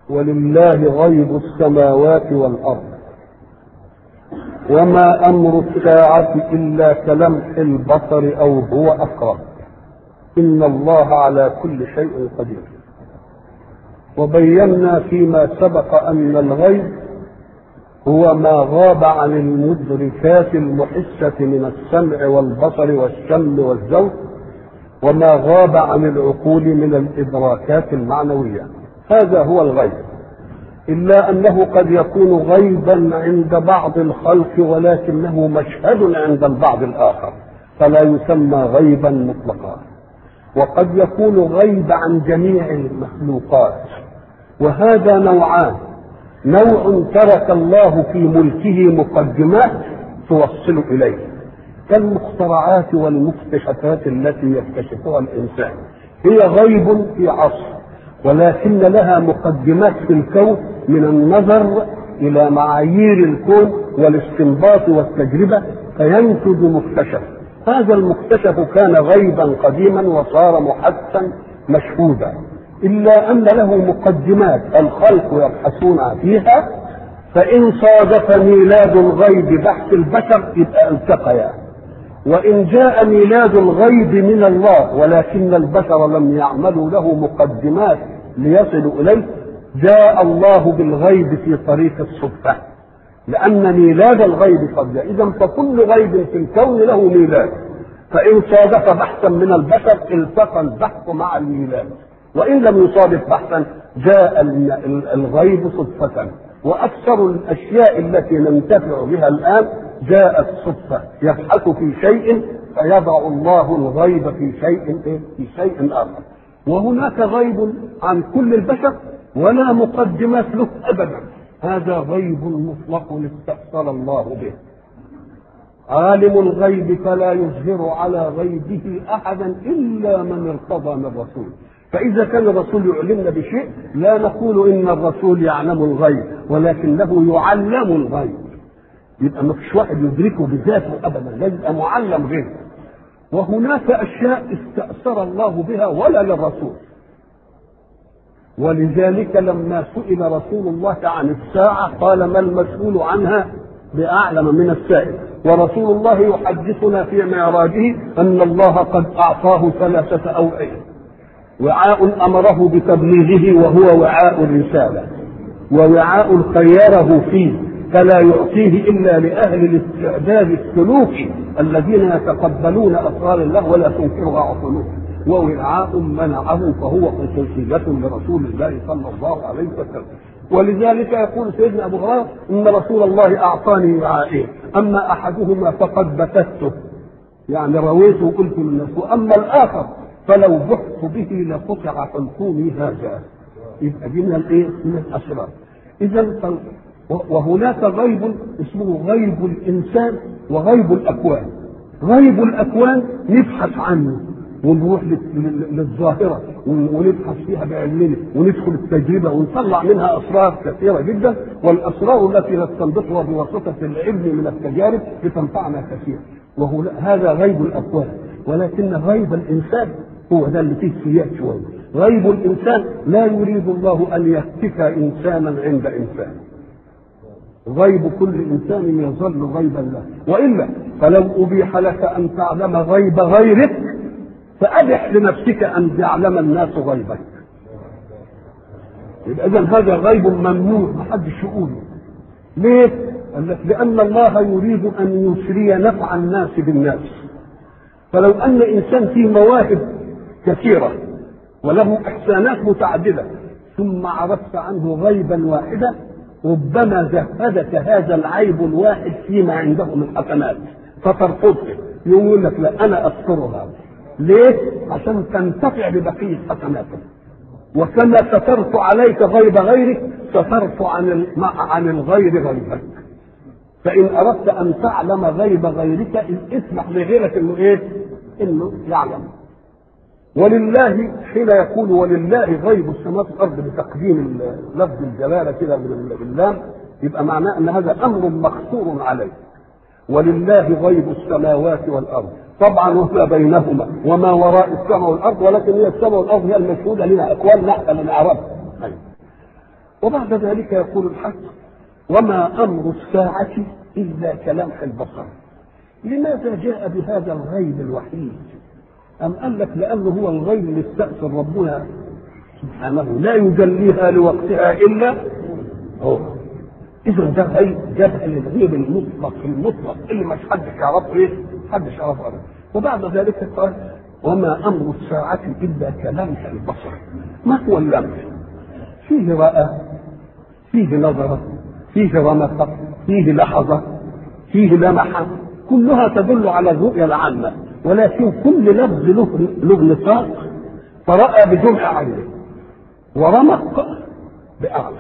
ولله غيب السماوات والأرض وما أمر الساعة إلا كلمح البصر أو هو أقرب إن الله على كل شيء قدير وبينا فيما سبق أن الغيب هو ما غاب عن المدركات المحسة من السمع والبصر والشم والذوق وما غاب عن العقول من الإدراكات المعنوية هذا هو الغيب إلا أنه قد يكون غيبا عند بعض الخلق ولكنه مشهد عند البعض الآخر فلا يسمى غيبا مطلقا وقد يكون غيب عن جميع المخلوقات وهذا نوعان نوع ترك الله في ملكه مقدمات توصل إليه كالمخترعات والمكتشفات التي يكتشفها الإنسان هي غيب في عصر ولكن لها مقدمات في الكون من النظر الى معايير الكون والاستنباط والتجربه فينتج مكتشف هذا المكتشف كان غيبا قديما وصار محسا مشهودا الا ان له مقدمات الخلق يبحثون فيها فان صادف ميلاد الغيب بحث البشر يبقى التقيا وإن جاء ميلاد الغيب من الله ولكن البشر لم يعملوا له مقدمات ليصلوا إليه جاء الله بالغيب في طريق الصدفة لأن ميلاد الغيب قد إذا فكل غيب في الكون له ميلاد فإن صادف بحثا من البشر التقى البحث مع الميلاد وإن لم يصادف بحثا جاء الغيب صدفة وأكثر الأشياء التي ننتفع بها الآن جاءت صدفة يبحث في شيء فيضع الله الغيب في شيء في شيء آخر وهناك غيب عن كل البشر ولا مقدمات له أبدا هذا غيب مطلق استأثر الله به عالم الغيب فلا يظهر على غيبه أحدا إلا من ارتضى من رسول فإذا كان الرسول يعلمنا بشيء لا نقول إن الرسول يعلم الغيب ولكنه يعلم الغيب يبقى ما فيش واحد يدركه بذاته ابدا لازم يبقى معلم غيره وهناك اشياء استاثر الله بها ولا للرسول ولذلك لما سئل رسول الله عن الساعه قال ما المسؤول عنها باعلم من السائل ورسول الله يحدثنا في معراجه ان الله قد اعطاه ثلاثه اوعيه وعاء امره بتبليغه وهو وعاء الرساله ووعاء خيره فيه فلا يعطيه الا لاهل الاستعداد السلوكي الذين يتقبلون اسرار الله ولا تنكرها عقولهم ووعاء منعه فهو خصوصية لرسول الله صلى الله عليه وسلم ولذلك يقول سيدنا ابو هريره ان رسول الله اعطاني وعاءين اما احدهما فقد بتته يعني رويته وقلت للناس واما الاخر فلو بحت به لقطع حلقومي هذا يبقى دي من الايه؟ من الاسرار اذا وهناك غيب اسمه غيب الانسان وغيب الاكوان غيب الاكوان نبحث عنه ونروح للظاهره ونبحث فيها بعلمنا وندخل التجربه ونطلع منها اسرار كثيره جدا والاسرار التي نستنبطها بواسطه العلم من التجارب بتنفعنا كثيرا وهو هذا غيب الاكوان ولكن غيب الانسان هو ده اللي فيه سياق شويه غيب الانسان لا يريد الله ان يهتك انسانا عند انسان غيب كل انسان يظل غيبا له والا فلو ابيح لك ان تعلم غيب غيرك فابح لنفسك ان يعلم الناس غيبك يبقى اذا هذا غيب ممنوع ما حدش يقوله ليه؟ قال لك لان الله يريد ان يسري نفع الناس بالناس فلو ان انسان فيه مواهب كثيره وله احسانات متعدده ثم عرفت عنه غيبا واحدا ربما زهدك هذا العيب الواحد فيما عنده من حسنات فترفضه يقول لك لا انا اذكرها ليه؟ عشان تنتفع ببقيه حسناتك وكما سترت عليك غيب غيرك سترت عن عن الغير غيبك فان اردت ان تعلم غيب غيرك اسمح لغيرك انه ايه؟ انه يعلم ولله حين يقول ولله غيب السماوات والارض بتقديم لفظ الجلاله كده باللام يبقى معناه ان هذا امر مقصور عليه ولله غيب السماوات والارض طبعا وما بينهما وما وراء السماء والارض ولكن هي السماء والارض هي المشهوده لنا اقوال نحن نعرفها وبعد ذلك يقول الحق وما أمر الساعة إلا كلمح البصر لماذا جاء بهذا الغيب الوحيد أم قال لك لأنه هو الغيب اللي استأثر ربنا سبحانه لا يجليها لوقتها إلا هو إذا ده غيب جابها للغيب المطلق المطلق اللي مش حد يعرفه إيه؟ حدش يعرفه أبدا وبعد ذلك قال وما أمر الساعة إلا كلمح البصر ما هو اللمح؟ فيه رأى فيه نظرة فيه رمق فيه لحظة فيه لمحة كلها تدل على الرؤية العامة ولكن كل لفظ له له نطاق فرأى بجمع عينه ورمق بأعلى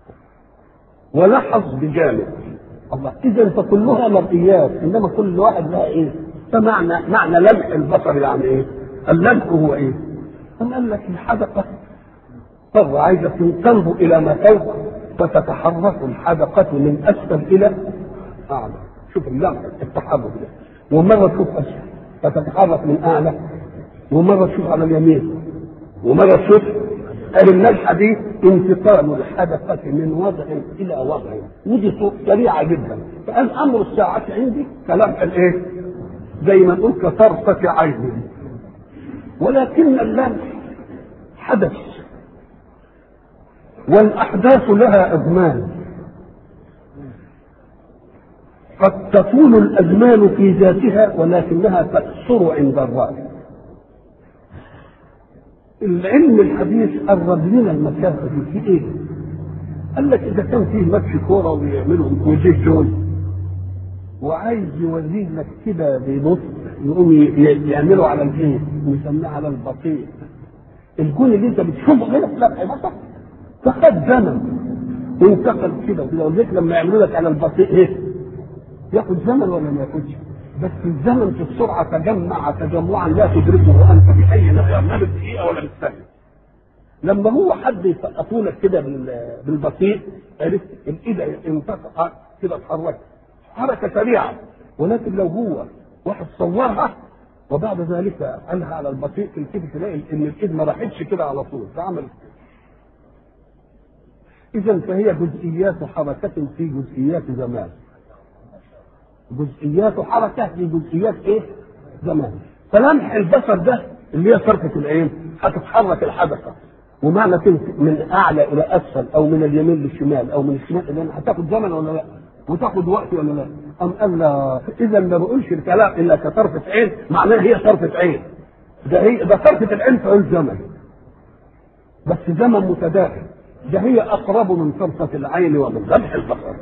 ولحظ بجانب الله إذا فكلها مرئيات إنما كل واحد لها إيه؟ فمعنى معنى لمح البصر يعني إيه؟ اللمح هو إيه؟ أم قال لك الحدقة مرة عايزة تنظر إلى ما فوق فتتحرك الحدقة من أسفل إلى أعلى شوف اللمح التحرك ده ومرة تشوف أسفل فتتحرك من أعلى ومرة تشوف على اليمين ومرة تشوف قال اللمحة دي انتقال الحدقة من وضع إلى وضع ودي سريعة جدا فقال أمر الساعة عندي كلمح الإيه؟ زي ما نقول كطرفة عين ولكن اللمح حدث والأحداث لها أزمان قد تطول الأزمان في ذاتها ولكنها تقصر عند الرأي العلم الحديث قرب لنا المسافة دي في إيه؟ قال لك إذا كان فيه ماتش كورة ويعملوا وجيه جون وعايز يوريه لك كده بنص يقوم يعملوا على الايه؟ ويسميه على البطيء الجون اللي انت بتشوفه هنا في لمح بصر فخد زمن وانتقل كده وكده ولذلك لما يعملوا لك على البطيء ايه؟ ياخد زمن ولا ما ياخدش؟ بس الزمن في السرعه تجمع تجمعا لا تدركه انت باي نظر لا بالدقيقه ولا بالثانيه. لما هو حد يسقطوا لك كده بالبطيء عرفت الايد انتقل كده اتحركت حركه سريعه ولكن لو هو واحد صورها وبعد ذلك قالها على البطيء تلتفت تلاقي ان الايد ما راحتش كده على طول فعمل اذا فهي جزئيات حركه في جزئيات زمان جزئيات حركه في جزئيات ايه زمان فلمح البصر ده اللي هي صرفه العين هتتحرك الحدثه ومعنى من اعلى الى اسفل او من اليمين للشمال او من الشمال الى هتاخد زمن ولا لا؟ وتاخد وقت ولا لا؟ أم قال لا إذا ما بقولش الكلام إلا كطرفة عين معناه هي طرفة عين ده هي ده طرفة العين تعول زمن بس زمن متداخل ده هي أقرب من طرفة العين ومن لمح البصر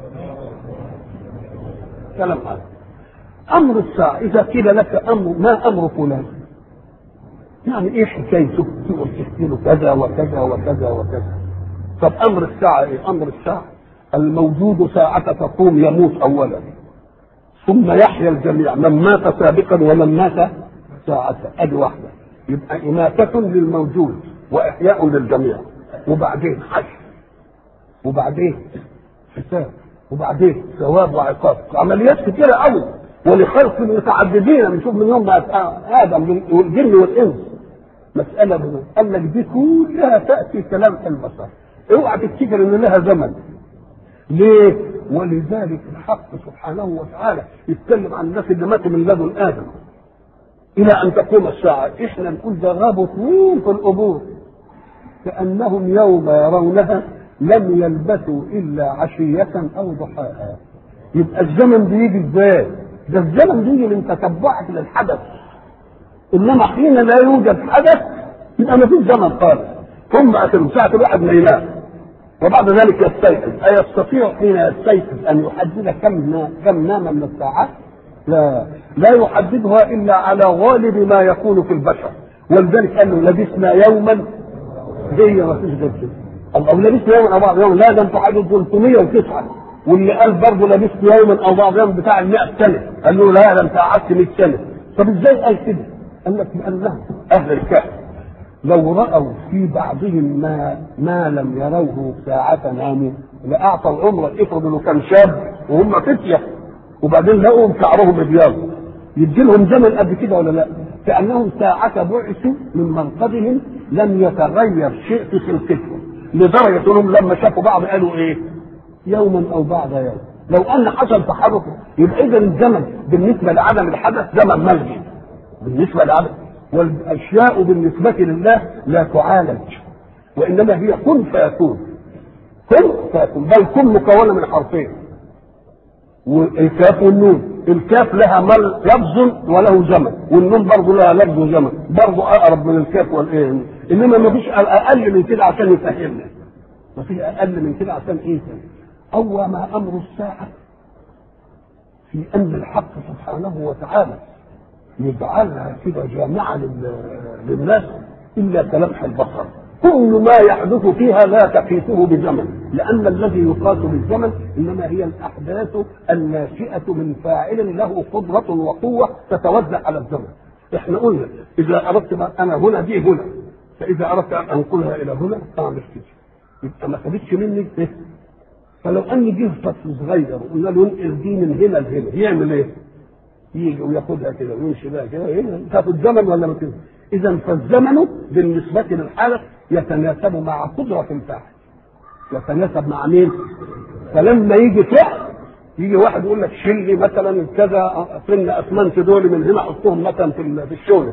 كلام هذا أمر الساعة إذا قيل لك أمر ما أمر فلان يعني إيه حكايته؟ تقول تحكي له كذا وكذا وكذا وكذا طب أمر الساعة إيه؟ أمر الساعة الموجود ساعة تقوم يموت أولا ثم يحيا الجميع من مات سابقا ومن مات ساعة أدي واحدة يبقى إماتة للموجود وإحياء للجميع وبعدين حشر وبعدين حساب وبعدين ثواب وعقاب عمليات كتيرة قوي ولخلق متعددين نشوف من يوم بقى آدم والجن والإنس مسألة بنا. قال لك دي كلها تأتي كلام البشر اوعى تفتكر ان لها زمن ليه؟ ولذلك الحق سبحانه وتعالى يتكلم عن الناس اللي ماتوا من لدن ادم الى ان تقوم الساعه احنا نقول ده غابوا طويل في القبور كانهم يوم يرونها لم يلبثوا الا عشيه او ضحاها يبقى الزمن بيجي ازاي؟ ده الزمن بيجي من تتبعك للحدث انما حين لا يوجد حدث يبقى ما فيش زمن خالص ثم اتم ساعه الواحد ما ينام وبعد ذلك يستيقظ أيستطيع حين يستيقظ أن يحدد كم كم نام من الساعات؟ لا لا يحددها إلا على غالب ما يكون في البشر ولذلك قال له لبسنا يوما زي ما فيش غير كده أو لبسنا يوما أو بعض يوم لا ده أنتوا حاجة 309 واللي قال برضه لبست يوما أو بعض يوم بتاع ال 100 سنة قال له لا ده أنت قعدت 100 سنة طب إزاي قال كده؟ قال لك لأنهم أهل الكهف لو رأوا في بعضهم ما ما لم يروه ساعة ناموا لأعطى العمر افرض انه كان شاب وهم فتية وبعدين لقوا شعرهم ابيض يدي لهم زمن قد كده ولا لا؟ كأنهم ساعة بعثوا من منقبهم لم يتغير شيء في خلقتهم لدرجه انهم لما شافوا بعض قالوا ايه؟ يوما او بعد يوم لو ان حصل تحرك يبقى اذا الزمن بالنسبه لعدم الحدث زمن ملغي بالنسبه لعدم والاشياء بالنسبه لله لا تعالج وانما هي كن فيكون كن فيكون بل كن مكونه من حرفين والكاف والنون الكاف لها مل لفظ وله زمن والنون برضه لها لفظ وزمن برضه اقرب من الكاف والايه انما ما فيش اقل من كده عشان يفهمنا ما فيش اقل من كده عشان ايه أو ما أمر الساعة في أن الحق سبحانه وتعالى يجعلها كده جامعة للناس إلا كلمح البصر كل ما يحدث فيها لا تقيسه بزمن لأن الذي يقاس بالزمن إنما هي الأحداث الناشئة من فاعل له قدرة وقوة تتوزع على الزمن احنا قلنا إذا أردت أنا هنا دي هنا فإذا أردت أن أنقلها إلى هنا أعمل كده يبقى ما خدتش مني إيه؟ فلو ان جه طفل صغير وقلنا له انقل دي من هنا لهنا يعمل ايه؟ يجي وياخدها كده ويمشي بها كده إيه؟ تاخد زمن ولا ما كده؟ اذا فالزمن بالنسبه للحدث يتناسب مع قدره الفاعل يتناسب مع مين؟ فلما يجي فعل يجي واحد يقول لك شيل لي مثلا كذا سن اسمنت دول من هنا حطهم مثلا في في الشغل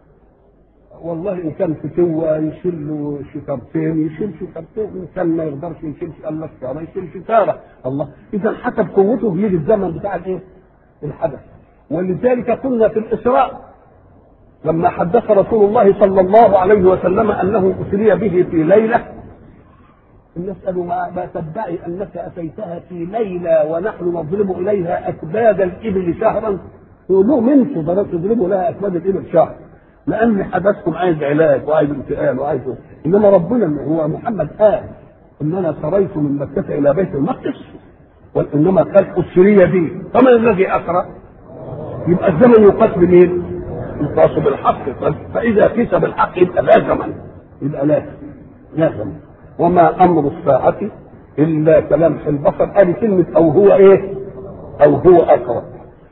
والله ان كان فتوة يشيل له شكرتين يشيل شكرتين ان كان ما يقدرش يشيل قال لك ما يشيل شكاره الله اذا حسب قوته يجي الزمن بتاع الايه؟ الحدث ولذلك قلنا في الاسراء لما حدث رسول الله صلى الله عليه وسلم انه اسري به في ليله الناس قالوا ما تدعي انك اتيتها في ليله ونحن نضرب اليها اكباد الابل شهرا يقولوا انتوا تضربوا لها اكباد الابل شهر لان حدثكم عايز علاج وعايز انتقال وعايز انما ربنا هو محمد قال ان انا سريت من مكه الى بيت المقدس وانما قال اسري بي فمن الذي اسرى؟ يبقى الزمن يقاس بمين؟ يقاس بالحق فاذا قيس بالحق يبقى لا زمن يبقى لا لا زمن وما امر الساعه الا كلمح البصر ادي كلمه او هو ايه؟ او هو اقرب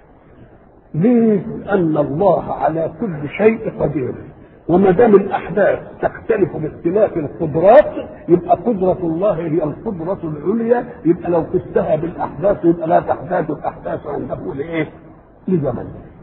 ليه؟ أن الله على كل شيء قدير وما دام الأحداث تختلف باختلاف القدرات يبقى قدرة الله هي القدرة العليا يبقى لو قستها بالأحداث يبقى لا تحتاج الأحداث أن تكون لإيه؟ لزمن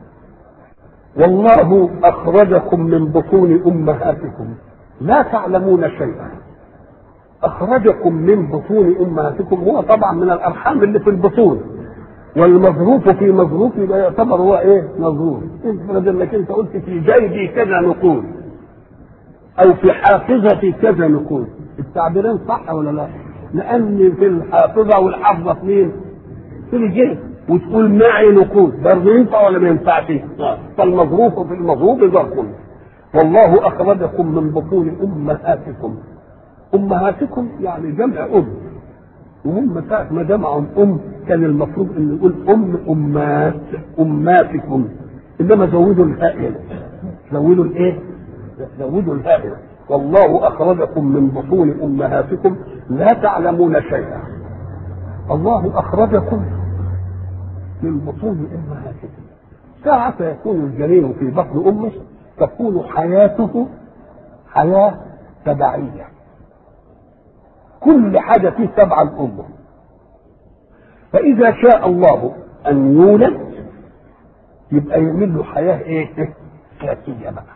والله أخرجكم من بطون أمهاتكم لا تعلمون شيئا أخرجكم من بطون أمهاتكم هو طبعا من الأرحام اللي في البطون والمظروف في مظروف يبقى يعتبر هو ايه مظروف افرض انك انت قلت في جيبي كذا نقود او في حافظتي كذا نقود التعبيرين صح ولا لا لان في الحافظه والحافظه في مين في الجيب وتقول معي نقود برضه ينفع ولا ما ينفعش فالمظروف في المظروف ظرف والله اخرجكم من بطون امهاتكم امهاتكم يعني جمع ام وهم ساعة ما جمعهم أم كان المفروض أن نقول أم أمات أماتكم إنما زودوا الهاء زودوا الإيه؟ زودوا الهاء والله أخرجكم من بطون أمهاتكم لا تعلمون شيئا الله أخرجكم من بطون أمهاتكم ساعة يكون الجنين في بطن أمه تكون حياته حياة تبعية كل حاجة فيه تبع الأمة فإذا شاء الله أن يولد يبقى يعمل له حياة إيه؟ ذاتية بقى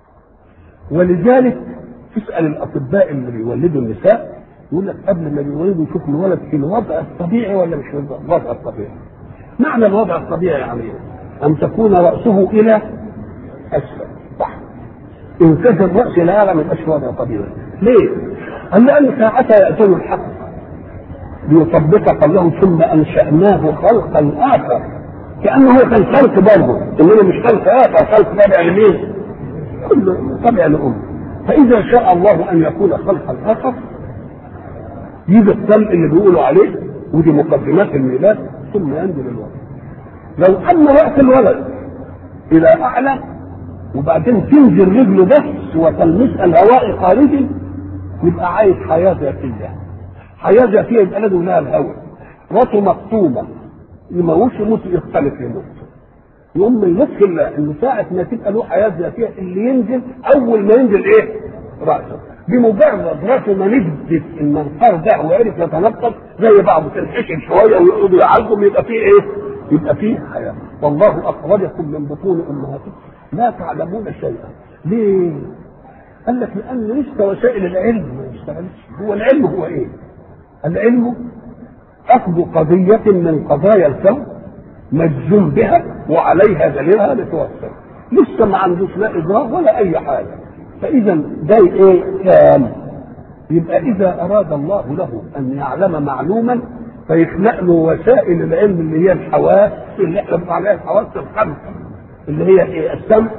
ولذلك تسأل الأطباء اللي بيولدوا النساء يقول لك قبل ما بيولدوا يشوف الولد في الوضع الطبيعي ولا مش في الوضع الطبيعي معنى الوضع الطبيعي يعني ايه؟ أن تكون رأسه إلى أسفل صح إن كان الرأس لا يعلم يبقاش وضع طبيعي ليه؟ قال لأن ساعتها يأتون الحق ليطبق قوله ثم أنشأناه خلقا آخر كأنه هو كان خلق برضه إنما مش خلق آخر خلق تابع لمين؟ كله تابع لأم فإذا شاء الله أن يكون خلقا آخر يجي الطلق اللي بيقولوا عليه ودي مقدمات الميلاد ثم ينزل الولد لو أن وقت الولد إلى أعلى وبعدين تنزل رجله بس وتلمسها الهواء خارجي يبقى عايز حياه ذاتيه حياه ذاتيه يبقى لازم لها الهواء راسه مكتومه يموتش يموت يختلف يموت يقوم من نفس الله ان ساعه ما تبقى له حياه ذاتيه اللي ينزل اول ما ينزل ايه؟ راسه بمجرد راسه ما نزلت المنقار ده وعرف يتنقل زي بعض تنحشر شويه ويقعدوا يعالجوا يبقى فيه ايه؟ يبقى فيه حياه والله اخرجكم من بطون امهاتكم لا تعلمون شيئا ليه؟ قال لك لان لسه وسائل العلم ما اشتغلتش هو العلم هو ايه؟ العلم اخذ قضيه من قضايا الكون مجزوم بها وعليها دليلها لتوصل لسه ما عندوش لا ادراك ولا اي حاجه فاذا ده ايه كام يبقى اذا اراد الله له ان يعلم معلوما فيخلق له وسائل العلم اللي هي الحواس اللي احنا بنقول عليها الحواس الخمسه اللي هي ايه السمع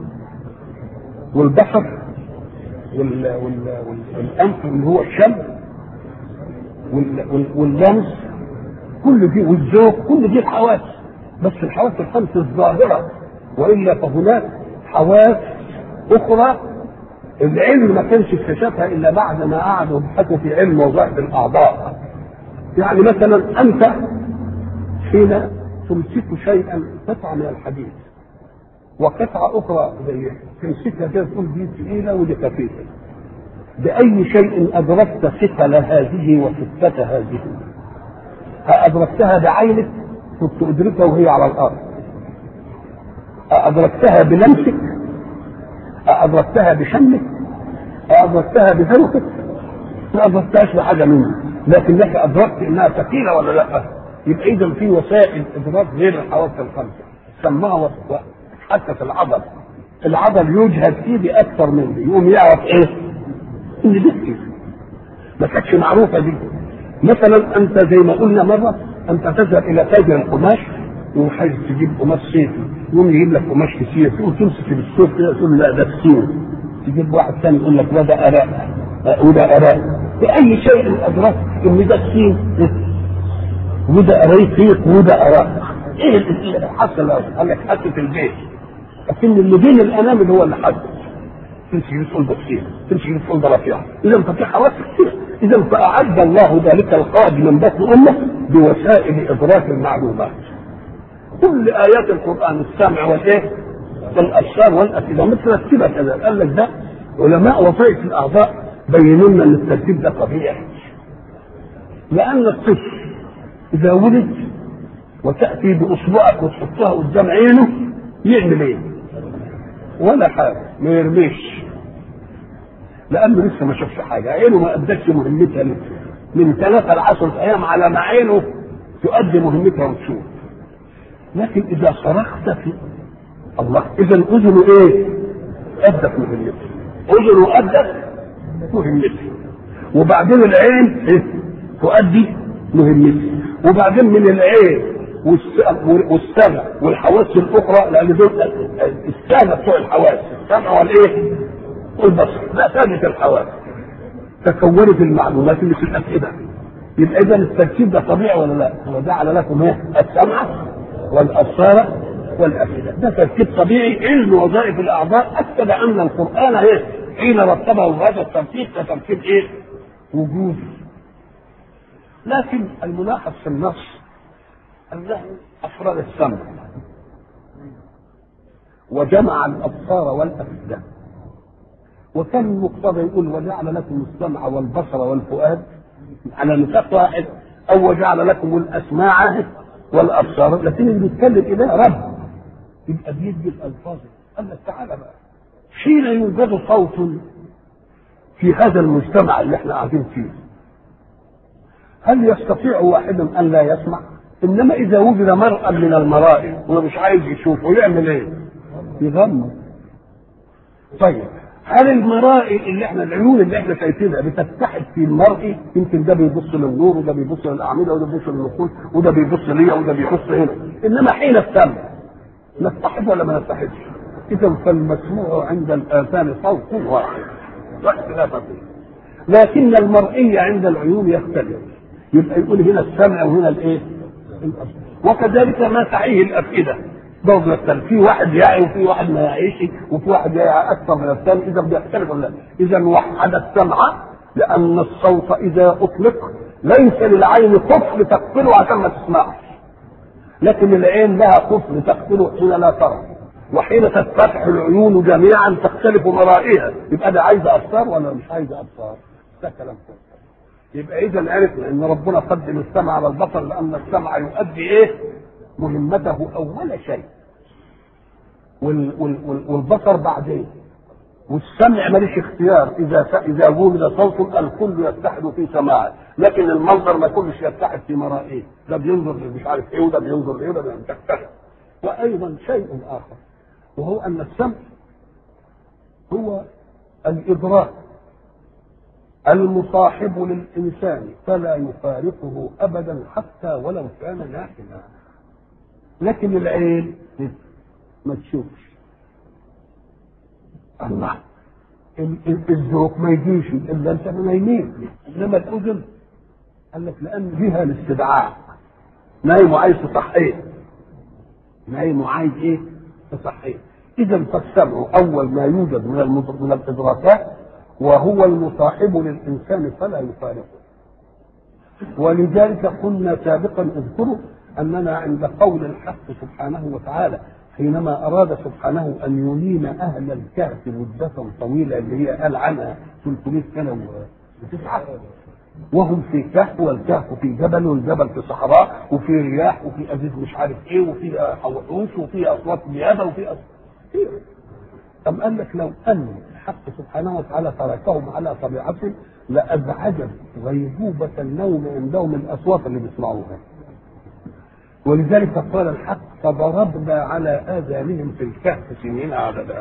والبصر وال وال وال والانف اللي هو الشم وال وال واللمس كل دي والذوق كل دي الحواس بس الحواس الخمس الظاهره والا فهناك حواس اخرى العلم ما كانش اكتشفها الا بعد ما قعدوا يبحثوا في علم وظائف الاعضاء يعني مثلا انت حين تمسك شيئا قطعه من الحديد وقطعه اخرى زي تمسكها كده تقول دي ثقيله ودي خفيفه باي شيء ادركت ثقل هذه وخفه هذه أدركتها بعينك كنت أدركها وهي على الأرض أدركتها بلمسك أدركتها بشمك أدركتها بذوقك ما أدركتهاش بحاجة منك لكنك أدركت إنها ثقيلة ولا لا يبقى إذا في وسائل إدراك غير الحواس الخمسة سماها حتى في العضل العضل يجهد فيه بأكثر من دي يقوم يعرف إيه؟ إن دي كتير ما كانتش معروفة دي مثلا انت زي ما قلنا مره انت تذهب الى تاجر القماش وعايز تجيب قماش صيفي يقوم يجيب لك قماش كتير تقول تمسك بالصوف كده تقول لا ده كتير تجيب واحد ثاني يقول لك وده اراء وده اراء باي شيء ادركت ان ده كتير وده اريفيق وده اراء ايه اللي حصل قال لك حتى في البيت لكن اللي بين الانامل هو اللي حدث تمشي تقول ده كتير تمشي تقول ده رفيع اذا ففي حواس كتير اذا فاعد الله ذلك القائد من بطن امه بوسائل ادراك المعلومات كل ايات القران السمع والايه والابصار والافئده مترتبه كذا قال لك ده علماء وظائف الاعضاء بينوا لنا ان الترتيب ده طبيعي لان الطفل اذا ولد وتاتي باصبعك وتحطها قدام عينه يعمل ايه؟ ولا حاجه ما يرميش لانه لسه ما شافش حاجه عينه ما ادتش مهمتها لسه من ثلاثة لعشرة ايام على ما عينه تؤدي مهمتها وتشوف لكن اذا صرخت في الله اذا اذنه ايه؟ ادت مهمتها اذنه ادت مهمتها وبعدين العين إيه؟ تؤدي مهمتها وبعدين من العين والسمع والحواس الاخرى لان دول السامع بتوع الحواس السمع والايه؟ والبصر لا ثابت الحواس تكونت المعلومات اللي في الافئده يبقى اذا الترتيب ده طبيعي ولا لا؟ وجعل لكم ايه؟ السمع والابصار والافئده ده ترتيب طبيعي علم وظائف الاعضاء اكد ان القران ايه؟ حين رتبه هذا الترتيب كترتيب ايه؟ وجودي لكن الملاحظ في النص انه افرد السمع وجمع الابصار والافئده وكان المقتضى يقول وجعل لكم السمع والبصر والفؤاد على نطاق واحد او وجعل لكم الاسماع والابصار لكن اللي بيتكلم اله رب يبقى بيدي الالفاظ قال لك تعالى بقى حين يوجد صوت في هذا المجتمع اللي احنا قاعدين فيه هل يستطيع واحد ان لا يسمع؟ انما اذا وجد مرأى من المرائي ومش عايز يشوفه يعمل ايه؟ يغمض طيب هل المرائي اللي احنا العيون اللي احنا شايفينها بتتحد في المرئي يمكن ده بيبص للنور وده بيبص للاعمده وده بيبص للنقود وده بيبص ليا وده بيبص هنا انما حين السمع نتحد ولا ما نتحدش؟ اذا فالمسموع عند الاذان صوت واحد لا اختلاف فيه لكن المرئي عند العيون يختلف يبقى يقول هنا السمع وهنا الايه؟ وكذلك ما تعيه الافئده برضه يختلف في واحد يعي وفي واحد ما يعيش وفي واحد يعي اكثر من الثاني اذا بيختلف ولا اذا وحد السمع لان الصوت اذا اطلق ليس للعين قفل تقفله عشان ما تسمعش لكن العين لها قفل تقفله حين لا ترى وحين تتفتح العيون جميعا تختلف مرائها يبقى ده عايز ابصار ولا مش عايز ابصار ده كلام كويس يبقى اذا عرفنا ان ربنا قدم السمع على البصر لان السمع يؤدي ايه مهمته اول شيء وال وال وال والبصر بعدين والسمع ماليش اختيار اذا اذا وجد صوت الكل يتحد في سماعه لكن المنظر ما كلش يتحد في مرائه ده بينظر مش عارف ايه وده بينظر ايه وده بينظر وايضا شيء اخر وهو ان السمع هو الادراك المصاحب للانسان فلا يفارقه ابدا حتى ولو كان نائما لكن العين ما تشوفش الله الذوق ما يجيش الا انت نايمين انما الاذن قال لك لان فيها الاستدعاء نايم وعايز تصحيه نايم وعايز ايه تصحيه اذا فالسمع اول ما يوجد من من الادراكات وهو المصاحب للانسان فلا يفارقه ولذلك قلنا سابقا اذكروا اننا عند قول الحق سبحانه وتعالى حينما اراد سبحانه ان ينيم اهل الكهف مده طويله اللي هي قال عنها 300 سنه وتسعه وهم في كهف والكهف في جبل والجبل في صحراء وفي رياح وفي ازيز مش عارف ايه وفي وحوش وفي اصوات زياده وفي اصوات كتير أم قال لك لو أن الحق سبحانه وتعالى تركهم على طبيعتهم لأزعجت غيبوبة النوم عندهم الأصوات اللي بيسمعوها ولذلك قال الحق فضربنا على آذانهم في الكهف سنين عددا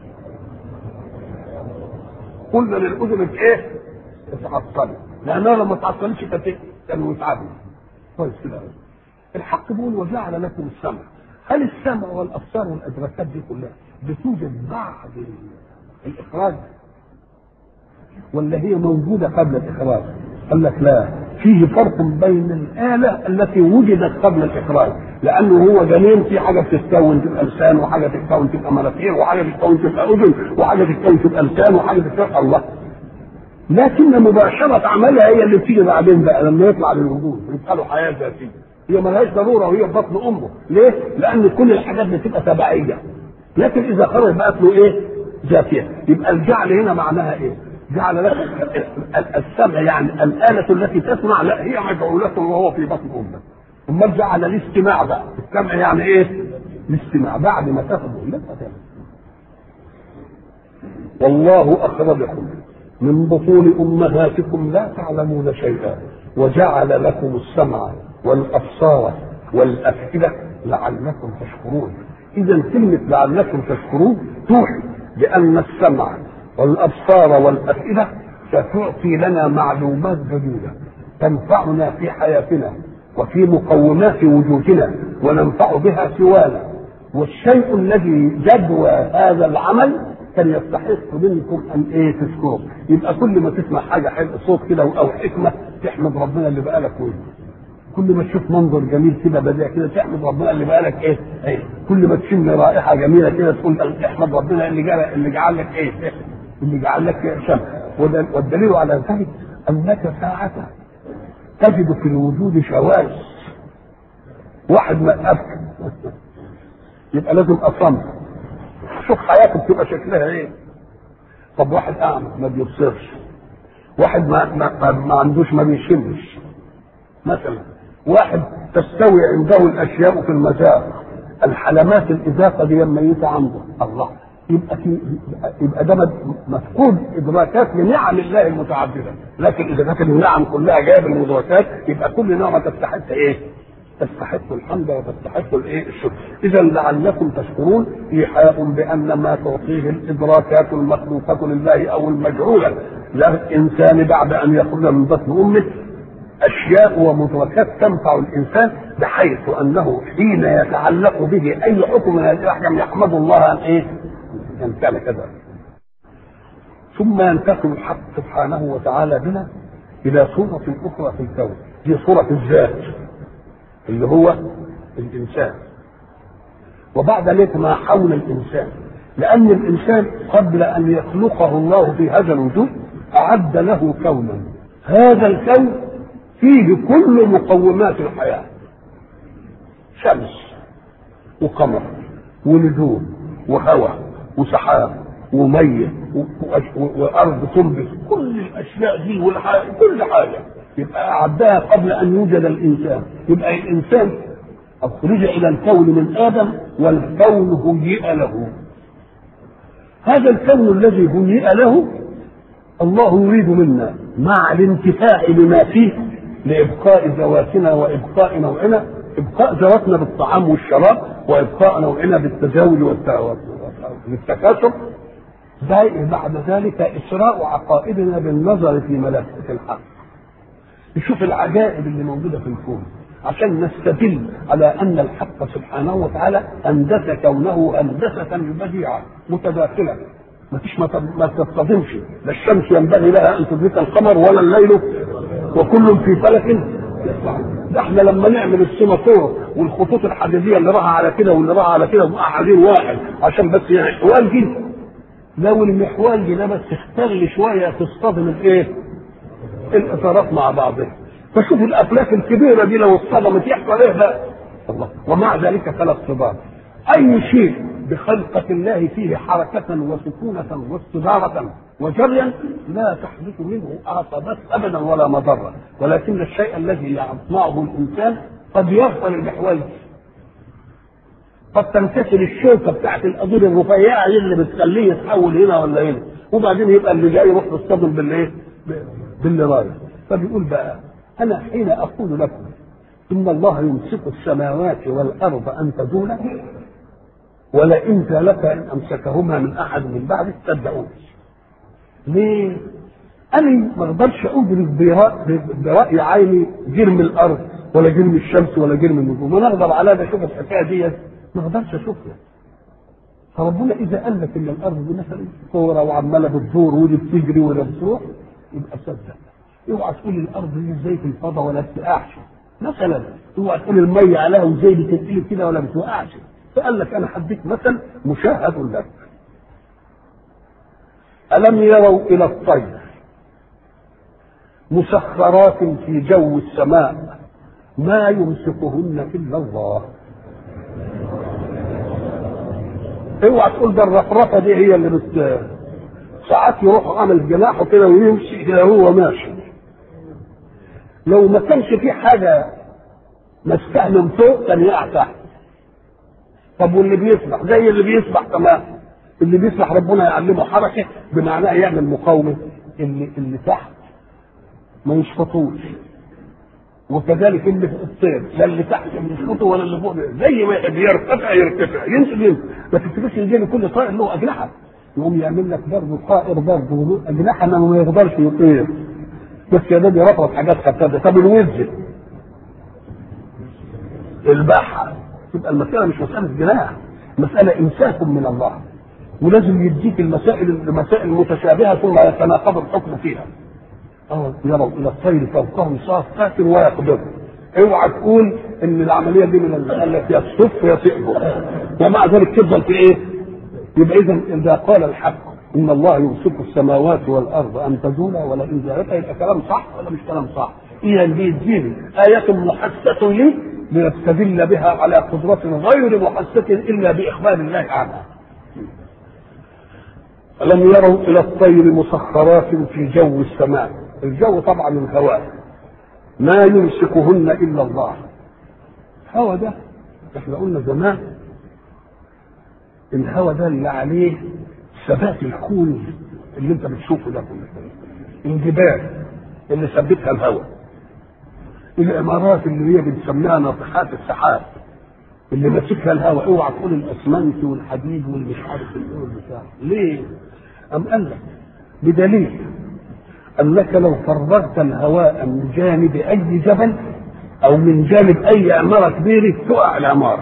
قلنا للأذن إيه؟ اتعطلوا لأنها لما تعطلتش كانوا يتعبوا كويس كده الحق بيقول وجعل لكم السمع هل السمع والأبصار والأدراكات دي كلها بتوجد بعد الإخراج ولا هي موجودة قبل الإخراج قال لك لا فيه فرق بين الآلة التي وجدت قبل الإخراج لأنه هو جنين في حاجة بتتكون تبقى لسان وحاجة تتكون تبقى مناخير وحاجة تتكون تبقى أذن وحاجة تتكون تبقى لسان وحاجة تتكون الله لكن مباشرة عملها هي اللي بتيجي بعدين بقى لما يطلع للوجود يبقى له حياة ذاتية هي ملهاش ضرورة وهي في بطن أمه ليه؟ لأن كل الحاجات بتبقى تبعية لكن إذا خرج بقت له إيه؟ ذاتية يبقى الجعل هنا معناها إيه؟ جعل لك السمع يعني الآلة التي تسمع لا هي مجعولة وهو في بطن أمه أمال جعل الاستماع بقى السمع يعني إيه؟ الاستماع بعد ما تاخده لا والله أخرجكم من بطون أمهاتكم لا تعلمون شيئا وجعل لكم السمع والأبصار والأفئدة لعلكم تشكرون إذا كلمة لعلكم تشكرون توحي بأن السمع والأبصار والأفئدة ستعطي لنا معلومات جديدة تنفعنا في حياتنا وفي مقومات وجودنا وننفع بها سوانا والشيء الذي جدوى هذا العمل كان يستحق منكم ان ايه تشكره يبقى كل ما تسمع حاجه حلو صوت كده او حكمه تحمد ربنا اللي بقالك وين كل ما تشوف منظر جميل كده بديع كده تحمد ربنا اللي بقالك ايه ايه كل ما تشم رائحه جميله كده تقول احمد ربنا اللي جعل اللي جعل لك ايه اللي جعل لك شمس والدليل على ذلك انك ساعه تجد في الوجود شواذ واحد ما أفكر يبقى لازم اصمت شوف حياتك بتبقى شكلها ايه طب واحد اعمى ما بيبصرش واحد ما, ما, ما عندوش ما بيشمش مثلا واحد تستوي عنده الاشياء في المذاق الحلمات الاذاقه دي ميته عنده الله يبقى في يبقى ده مفقود ادراكات لنعم الله المتعدده لكن اذا كانت النعم كلها جايه بالمدركات يبقى كل نعمه تستحق ايه؟ تستحق الحمد وتستحق الايه الشكر اذا لعلكم تشكرون ايحاء بان ما تعطيه الادراكات المخلوقه لله او المجعوله للانسان بعد ان يخرج من بطن امه اشياء ومدركات تنفع الانسان بحيث انه حين يتعلق به اي حكم من هذه الاحكام يحمد الله ان ايه؟ ان كان كذلك. ثم ينتقل الحق سبحانه وتعالى بنا الى صوره اخرى في الكون هي صوره الذات اللي هو الانسان وبعد ذلك ما حول الانسان لان الانسان قبل ان يخلقه الله في هذا الوجود اعد له كونا هذا الكون فيه كل مقومات الحياه شمس وقمر ونجوم وهواء وسحاب وميه و- و- وارض تنبت كل الاشياء دي والحاجة كل حاجه يبقى اعدها قبل ان يوجد الانسان يبقى الانسان اخرج الى الكون من ادم والكون هيئ له هذا الكون الذي هيئ له الله يريد منا مع الانتفاع بما فيه لابقاء ذواتنا وابقاء نوعنا ابقاء ذواتنا بالطعام والشراب وابقاء نوعنا بالتزاوج والت- والتكاثر ده بعد ذلك اسراء عقائدنا بالنظر في ملكه الحق نشوف العجائب اللي موجوده في الكون عشان نستدل على ان الحق سبحانه وتعالى اندس كونه هندسه بديعه متداخله ما فيش ما ت- ما تصطدمش لا الشمس ينبغي لها ان تدرك القمر ولا الليل وكل في فلك يسبحون ده احنا لما نعمل السيماتور والخطوط الحديديه اللي راها على كده واللي راها على كده وبقى حديد واحد عشان بس يعني حوال دي لو المحوال دي ده بس اختل شويه تصطدم الايه؟ الاطارات مع بعضها فشوف الافلاك الكبيره دي لو اصطدمت يحصل ايه بقى؟ الله ومع ذلك فلا اصطدام اي شيء بخلقة الله فيه حركة وسكونة واستدارة وجريا لا تحدث منه عصبات ابدا ولا مضرة ولكن الشيء الذي يصنعه الانسان قد يغفل المحور قد تنكسر الشوكة بتاعت القضيب الرفيعة دي اللي بتخليه يتحول هنا ولا هنا وبعدين يبقى اللي جاي يروح يصطدم بالايه؟ باللي رايح فبيقول بقى انا حين اقول لكم ان الله يمسك السماوات والارض ان تزولا ولئن زالتا ان امسكهما من احد من بعد صدقوني ليه؟ انا ما اقدرش ادرك برأي, براي عيني جرم الارض ولا جرم الشمس ولا جرم النجوم انا اقدر على ده اشوف الحكايه دي ما اقدرش اشوفها فربنا اذا قال لك ان الارض دي مثلا كوره وعماله بتدور ودي بتجري ولا بتروح يبقى صدق اوعى تقول الارض دي ازاي في الفضاء ولا بتقعش مثلا اوعى تقول الميه عليها وازاي بتنقلب كده ولا بتوقعش فقال لك انا حديك مثل مشاهد لك الم يروا الى الطير مسخرات في جو السماء ما يمسكهن الا الله اوعى تقول ده الرفرفه دي هي اللي بت ساعات يروح عامل جناحه كده ويمشي كده هو ماشي لو ما كانش في حاجه مسكها من فوق كان يقع تحت طب واللي بيسبح زي اللي بيسبح تمام اللي بيسبح ربنا يعلمه حركه بمعناه يعمل مقاومه اللي اللي تحت ما يشفطوش وكذلك اللي في الطير لا اللي تحت ما يشفطوا ولا اللي فوق زي ما يرتفع يرتفع ينزل ينزل ما تفتكرش ان لكل طائر له اجنحه يقوم يعمل لك برضه طائر برضه له اجنحه انما ما يقدرش يطير بس يا ده بيرفرف حاجات خفيفه طب الوز البحر تبقى المساله مش مساله جناح مساله امساك من الله ولازم يديك المسائل المسائل المتشابهه ثم يتناقض الحكم فيها اه يروا الى الطير فوقهم صافات ويقبض اوعى تقول ان العمليه دي من التي يا الصف يا تقبض ومع ذلك تفضل في ايه؟ يبقى اذا اذا قال الحق ان الله يمسك السماوات والارض ان تزولا ولئن زالتا يبقى كلام صح ولا مش كلام صح؟ اذا بيديني آية محسة لي لنستدل بها على قدرة غير محسة إلا بإخبار الله عنها. ألم يروا إلى الطير مسخرات في جو السماء، الجو طبعا الهواء. ما يمسكهن إلا الله. الهواء ده احنا قلنا زمان الهواء ده اللي عليه ثبات الكون اللي انت بتشوفه ده كله الجبال اللي ثبتها الهواء الامارات اللي هي بنسميها ناطحات السحاب اللي ماسكها الهواء اوعى تقول الاسمنت والحديد والمش عارف الايه والبتاع ليه؟ أم قال لك بدليل انك لو فرغت الهواء من جانب اي جبل او من جانب اي عماره كبيره تقع العماره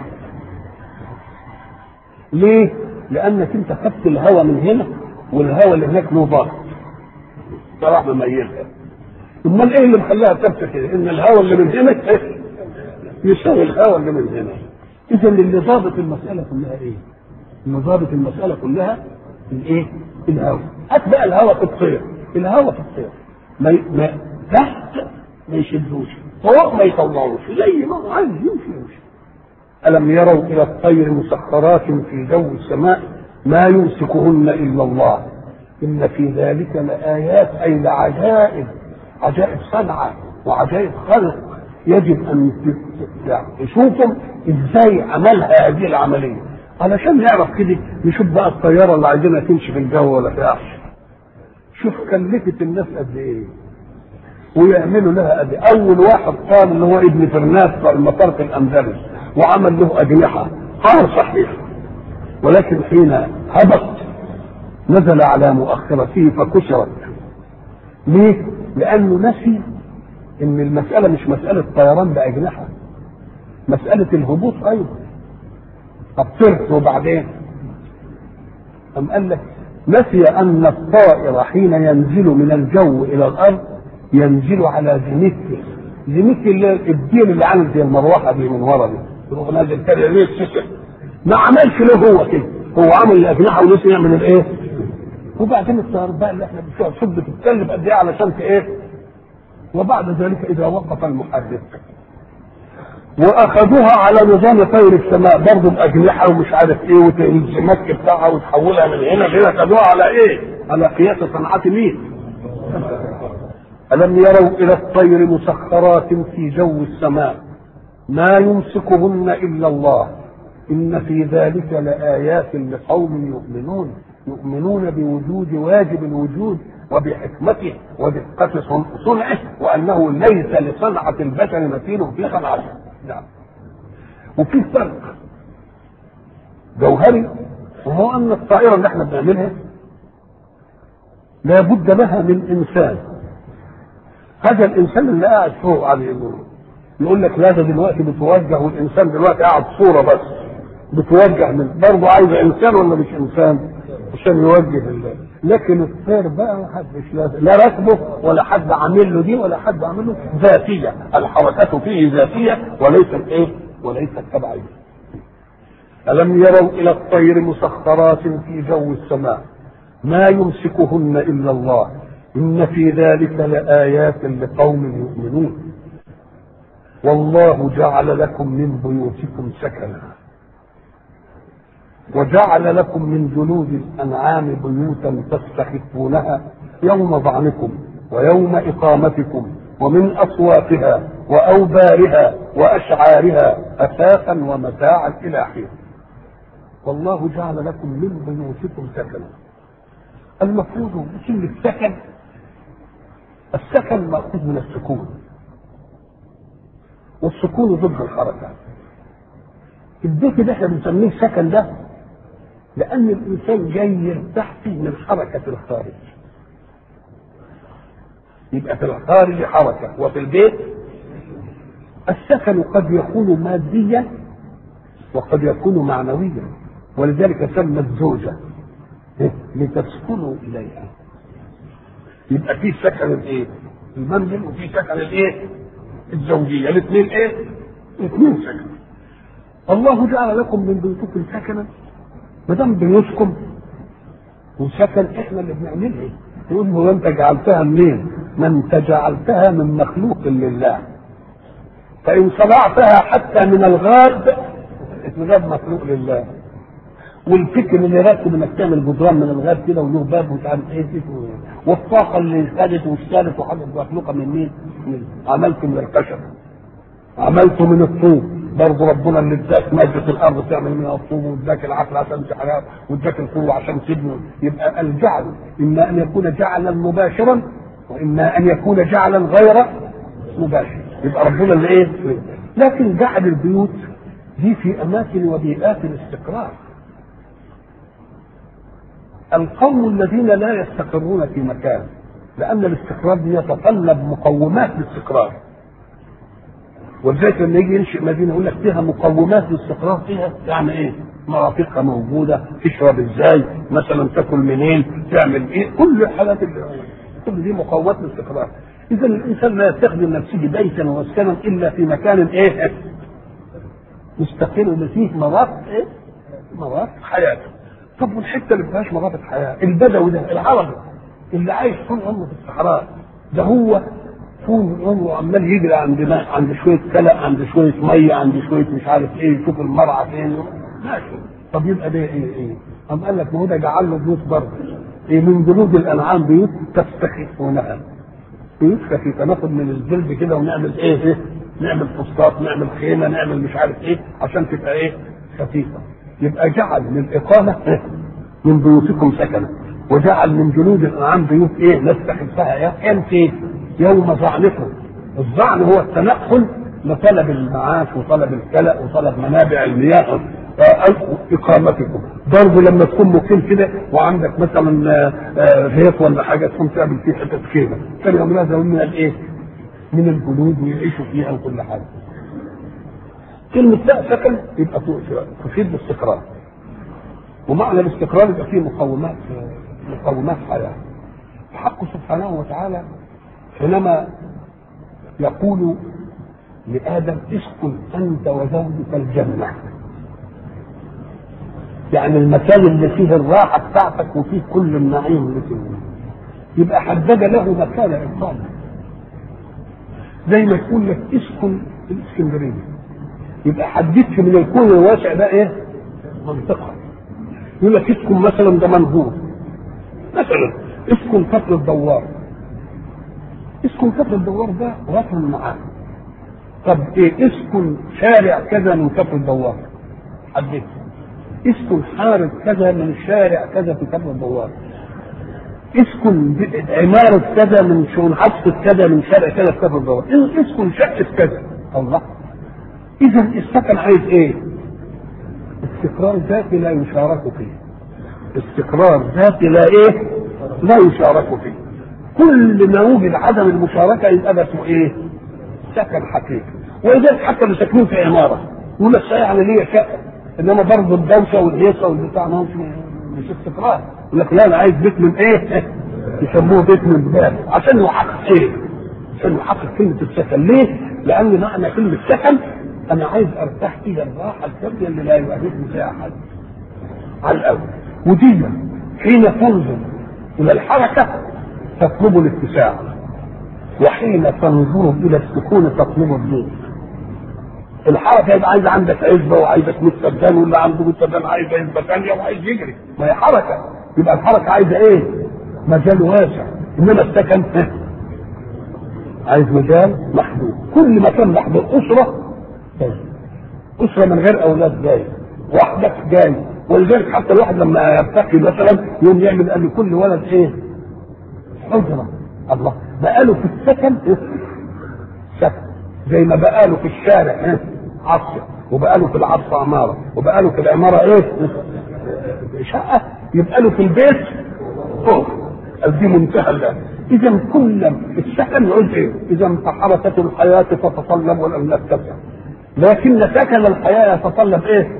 ليه؟ لانك انت خدت الهواء من هنا والهواء اللي هناك له ضغط راح مميزها امال ايه اللي مخليها ثابته كده؟ ان الهواء اللي من هنا يساوي الهواء اللي من هنا اذا اللي ضابط المساله كلها ايه؟ اللي ضابط المساله كلها الايه؟ الهواء هات بقى الهواء في الطير الهواء في الطير ما ما تحت ما يشدوش فوق ما يطلعوش زي ما عايز يمشي يمشي ألم يروا إلى الطير مسخرات في جو السماء ما يمسكهن الا الله ان في ذلك لايات اي لعجائب عجائب صنعه وعجائب خلق يجب ان تشوفوا ازاي عملها هذه العمليه علشان نعرف كده نشوف بقى الطياره اللي عايزينها تمشي في الجو ولا تقعش شوف كلفت الناس قد ايه ويعملوا لها قد إيه. اول واحد قال اللي هو ابن فرناس في المطار في الاندلس وعمل له اجنحه قال صحيح ولكن حين هبط نزل على مؤخرته فكسرت ليه؟ لانه نسي ان المساله مش مساله طيران باجنحه مساله الهبوط ايضا طب طرت وبعدين أم قال لك نسي أن الطائر حين ينزل من الجو إلى الأرض ينزل على زميكه زميكه اللي الدين اللي عامل زي المروحة دي من ورا دي يروح نازل كده ليه السكر ما عملش له هو كده هو عمل الأجنحة ونسي يعمل الإيه؟ وبعدين الطيار بقى اللي احنا بتوع صب بتتكلم قد إيه علشان ايه؟ وبعد ذلك إذا وقف المحرك واخذوها على نظام طير السماء برضه باجنحه ومش عارف ايه والمسك بتاعها وتحولها من هنا لهنا خدوها على ايه؟ على قياس صنعة مين؟ ألم يروا إلى الطير مسخرات في جو السماء ما يمسكهن إلا الله إن في ذلك لآيات لقوم يؤمنون يؤمنون بوجود واجب الوجود وبحكمته ودقة صنعه وأنه ليس لصنعة البشر مثيل في صنعته نعم وفي فرق جوهري وهو ان الطائره اللي احنا بنعملها لابد لها من انسان هذا الانسان اللي قاعد فوق عليه يقول يقول لك لا ده دلوقتي بتوجه والانسان دلوقتي قاعد صوره بس بتوجه من برضه عايز انسان ولا مش انسان عشان يوجه الله لكن الطير بقى ما حدش لا, لا راكبه ولا حد عامل له دي ولا حد عامل له ذاتيه الحركات فيه ذاتيه وليست ايه؟ وليست تبعيه. الم يروا الى الطير مسخرات في جو السماء ما يمسكهن الا الله ان في ذلك لايات لقوم يؤمنون والله جعل لكم من بيوتكم سكنا وجعل لكم من جلود الانعام بيوتا تستخفونها يوم ظعنكم ويوم اقامتكم ومن اصواتها واوبارها واشعارها اثاثا ومتاعا الى حين والله جعل لكم من بيوتكم سكنا المفروض كلمة سكن السكن مأخوذ من السكون والسكون ضد الحركة البيت اللي احنا بنسميه سكن ده لأن الإنسان جاي يرتاح فيه من حركة الخارج يبقى في الخارج حركة وفي البيت السكن قد يكون ماديا وقد يكون معنويا ولذلك سمى الزوجة لتسكنوا إليها يبقى في سكن الايه؟ المنزل وفي سكن الايه؟ الزوجية الاثنين ايه؟ الاثنين سكن الله جعل لكم من بيوتكم سكنا ما دام بيوتكم وسكن احنا اللي بنعملها تقول هو انت جعلتها منين؟ ما انت جعلتها من مخلوق لله فان صنعتها حتى من الغاب الغاب مخلوق لله والفكر اللي راكب انك تعمل جدران من الغاب كده وله باب ومش عارف ايه والطاقه اللي خدت واشتغلت وحاجه مخلوقه من مين؟ من عملته من الخشب عملته من الطوب برضه ربنا اللي اداك مادة الأرض تعمل منها الطوب واداك العقل عشان تحرق واداك القوة عشان تبني يبقى الجعل إما أن يكون جعلا مباشرا وإما أن يكون جعلا غير مباشر يبقى ربنا اللي إيه؟ لكن جعل البيوت دي في أماكن وبيئات الاستقرار القوم الذين لا يستقرون في مكان لأن الاستقرار دي يتطلب مقومات الاستقرار ولذلك لما يجي ينشئ مدينه يقول لك فيها مقومات الاستقرار فيها يعني ايه؟ مرافقها موجوده، تشرب ازاي؟ مثلا تاكل منين؟ تعمل ايه؟ كل الحالات اللي كل دي مقومات الاستقرار. اذا الانسان لا يستخدم نفسه بيتا ومسكنا الا في مكان ايه؟ مستقر اللي فيه مرافق ايه؟ مرافق حياته. طب والحته اللي ما فيهاش مرافق حياه، البدوي ده العربي اللي عايش طول عمره في الصحراء ده هو طول عمره عمال يجري عند ماء عند شويه كلى عند شويه ميه عند شويه مش عارف ايه يشوف المرعى فين ماشي طب يبقى ده ايه ايه؟ أم قال لك ما هو ده جعل له بيوت برضه إيه من جلود الأنعام بيوت تستخفونها بيوت خفيفة ناخد من الجلد كده ونعمل إيه إيه نعمل فسطاط نعمل خيمة نعمل مش عارف إيه عشان تبقى إيه خفيفة يبقى جعل للإقامة إيه؟ من بيوتكم سكنا وجعل من جلود الأنعام بيوت إيه نستخفها يا أنت يوم ظعنكم الظعن هو التنقل لطلب المعاش وطلب الكلأ وطلب منابع المياه اقامتكم برضه لما تكون مقيم كده وعندك مثلا غيط ولا حاجه تقوم تعمل فيه حته خيمه كانوا يعملوها زي من الايه؟ من الجلود ويعيشوا فيها وكل حاجه. كلمة لا سكن يبقى تفيد بالاستقرار. ومعنى الاستقرار يبقى فيه مقومات مقومات حياه. الحق سبحانه وتعالى حينما يقول لآدم اسكن أنت وزوجك الجنة يعني المكان اللي فيه الراحة بتاعتك وفيه كل النعيم اللي فيه يبقى حدد له مكان إقامة زي ما تقول لك اسكن في الإسكندرية يبقى حددت من الكون الواسع ده إيه؟ منطقة يقول لك اسكن مثلا ده منهور مثلا اسكن كفر الدوار اسكن كفر الدوار ده رقم معاه طب ايه اسكن شارع كذا من كفر الدوار حددت اسكن حارة كذا من شارع كذا في كفر الدوار اسكن عمارة كذا من شون حفصة كذا من شارع كذا في كفر الدوار اسكن شقة كذا الله اذا السكن عايز ايه استقرار ذاتي لا يشارك فيه استقرار ذاتي لا ايه لا يشارك فيه كل ما وجد عدم المشاركة يبقى ده اسمه ايه سكن حقيقي ولذلك حتى اللي ساكنين في عمارة يقول لك يعني ليه شقة انما برضه الدوشه والهيصه والبتاع ما مش استقرار يقول لك لا انا عايز بيت من ايه؟ يسموه بيت من باب عشان يحقق ايه؟ عشان يحقق كلمه السكن ليه؟ لان معنى كلمه سكن انا عايز ارتاح فيها الراحه الكافيه اللي لا يؤذيني فيها احد على الاول ودي حين تنظر الى الحركه تطلب الاتساع وحين تنظر الى السكون تطلب الضيق الحركه يبقى عايز عندك عزبه وعايزك مستبدان واللي عنده مستبدان عايز عزبه ثانيه وعايز يجري ما هي حركه يبقى الحركه عايزه ايه؟ مجال واسع انما السكن عايز مجال محدود كل مكان محدود اسره جاي اسره من غير اولاد جاي وحدك جاي ولذلك حتى الواحد لما يرتقي مثلا يوم يعمل قال لكل ولد ايه؟ حجره الله بقاله في السكن سكن زي ما بقاله في الشارع ايه؟ عصر وبقاله في العصر عمارة وبقاله في العمارة ايه شقة يبقى له في البيت فوق دي منتهى الله اذا كل السكن يقول ايه اذا فحركة الحياة تتطلب ولم نتسع لكن سكن الحياة يتطلب ايه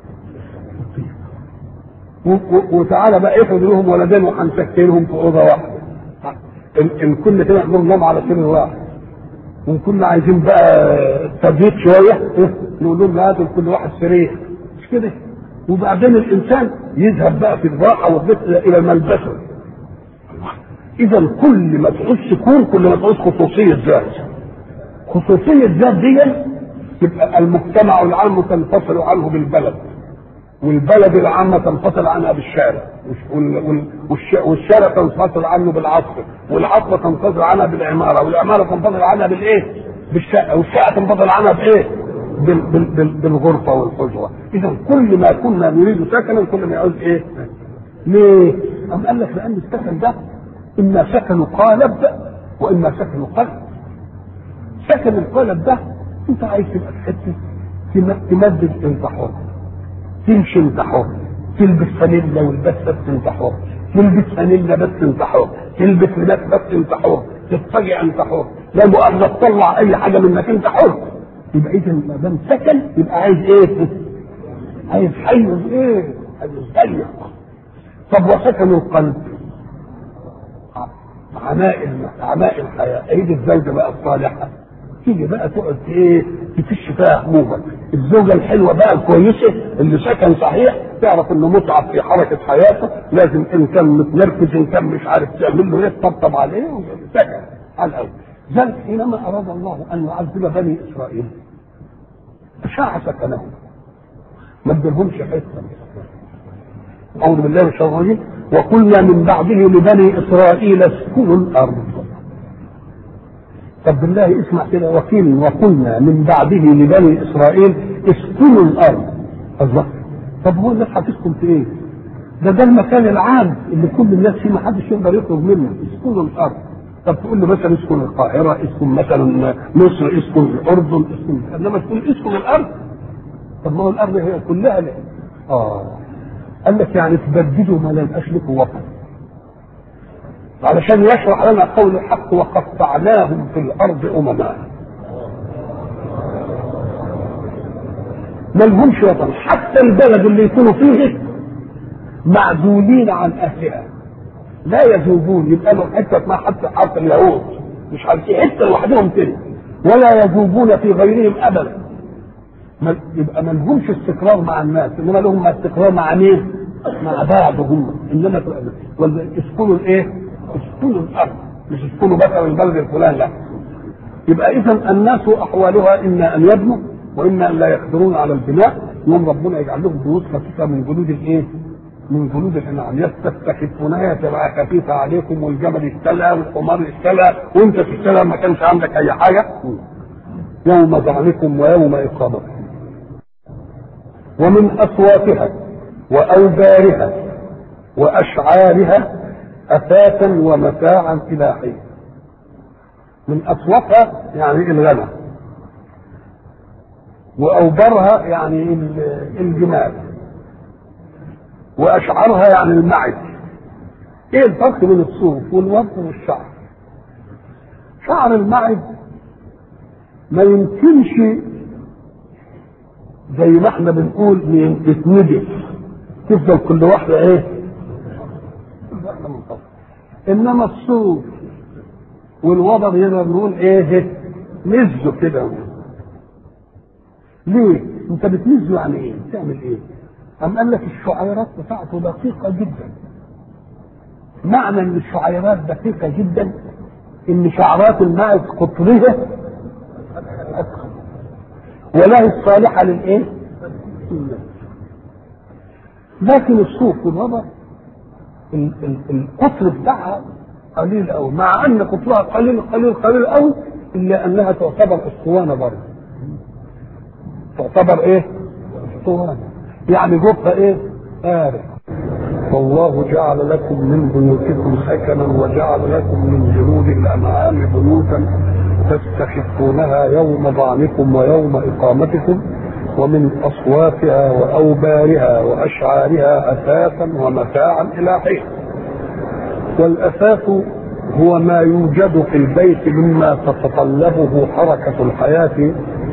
وتعالى بقى افرض لهم ولدين وهنسكنهم في اوضه واحده ان, إن كنا كده نقدر ننام على سرير واحد وان كنا عايزين بقى تبييت شويه نقول لهم هاتوا لكل واحد سرير مش كده وبعدين الانسان يذهب بقى في الراحه والبيت الى ملبسه اذا كل ما تعوز سكون كل ما تعوز خصوصيه ذات خصوصيه ذات دي يبقى المجتمع العام تنفصل عنه بالبلد والبلد العامة تنفصل عنها بالشارع والشارع تنفصل عنه بالعصر والعصر تنفصل عنها بالعمارة والعمارة تنفصل عنها بالايه؟ بالشقة والشقة تنفصل عنها بايه؟ بال بال بال بالغرفة والحجرة إذا كل ما كنا نريد سكنا كل ما يعوز ايه؟ ليه؟ أم قال لك لأن السكن ده إما سكن قالب وإما سكن قلب سكن القالب ده أنت عايز تبقى في حتة تمدد أنت حر تمشي انت حر تلبس فانيلا والبس بس انت حر تلبس فانيلا بس انت حر تلبس لباس بس انت حر تتفجع انت حر لا مؤاخذة تطلع اي حاجة منك انت حر يبقى اذا ما دام سكن يبقى عايز ايه؟ عايز حيز ايه؟ عايز ضيق طب وسكن القلب عناء عناء الحياة عيد الزوجة بقى الصالحة تيجي بقى تقعد ايه تفش فيها همومك الزوجه الحلوه بقى الكويسه اللي سكن صحيح تعرف انه متعب في حركه حياته لازم ان كان متنرفز ان كان مش عارف تعمل له ايه تطبطب عليه سكن على الاول ذلك حينما اراد الله ان يعذب بني اسرائيل اشاع سكنهم ما ادلهمش حته اعوذ بالله من الشيطان الرجيم وقلنا من بعده لبني اسرائيل اسكنوا الارض طب بالله اسمع كده وكيل وقلنا من بعده لبني اسرائيل اسكنوا الارض الله طب هو الناس هتسكن في ايه؟ ده ده المكان العام اللي كل الناس فيه ما حدش يقدر يخرج منه اسكنوا الارض طب تقول له مثلا اسكن القاهره اسكن مثلا مصر اسكن الاردن اسكن انما تقول اسكن الارض طب ما هو الارض هي كلها ليه؟ اه قال لك يعني تبددوا ما لا يبقاش لكم وطن علشان يشرح لنا قول الحق وقطعناهم في الارض امما ما لهمش وطن حتى البلد اللي يكونوا فيه معزولين عن اهلها لا يذوبون يبقى لهم حته اسمها حتى حرف اليهود مش عارف في حته لوحدهم كده ولا يذوبون في غيرهم ابدا ما يبقى ما لهمش استقرار مع الناس انما لهم استقرار مع مين؟ مع بعض هم انما اسكنوا الايه؟ اسكنوا الارض مش اسكنوا مثلا البلد الفلاني لا يبقى اذا الناس احوالها اما ان يبنوا واما ان لا يقدرون على البناء يوم ربنا يجعل لهم بيوت خفيفه من جلود الايه؟ من جلود الانعام يستخفونها تبقى خفيفه عليكم والجمل اشتلى والحمار اشتلى وانت تشتلى ما كانش عندك اي حاجه يوم ظعنكم ويوم اقامتكم ومن اصواتها واوبارها واشعارها اثاثا ومتاعا الى حين من اصواتها يعني الغنم واوبرها يعني الجمال واشعارها يعني المعز ايه الفرق بين الصوف والوبر والشعر شعر المعز ما يمكنش زي ما احنا بنقول يتندف تفضل كل واحدة ايه انما الصوف والوبر هنا بنقول ايه نزه كده ليه انت بتنزه يعني ايه تعمل ايه أم قال لك الشعيرات بتاعته دقيقة جدا معنى ان الشعيرات دقيقة جدا ان شعرات الماء قطرها أدخل ولا الصالحة للايه؟ لكن الصوف والربر القطر بتاعها قليل قوي مع ان قطرها قليل قليل قليل قوي الا انها تعتبر اسطوانه برضه تعتبر ايه؟ اسطوانه يعني جوفها ايه؟ آرة والله جعل لكم من بيوتكم سكنا وجعل لكم من جلود الانعام بيوتا تستخفونها يوم ضعنكم ويوم اقامتكم ومن اصواتها واوبارها واشعارها اثاثا ومتاعا الى حين والاثاث هو ما يوجد في البيت مما تتطلبه حركه الحياه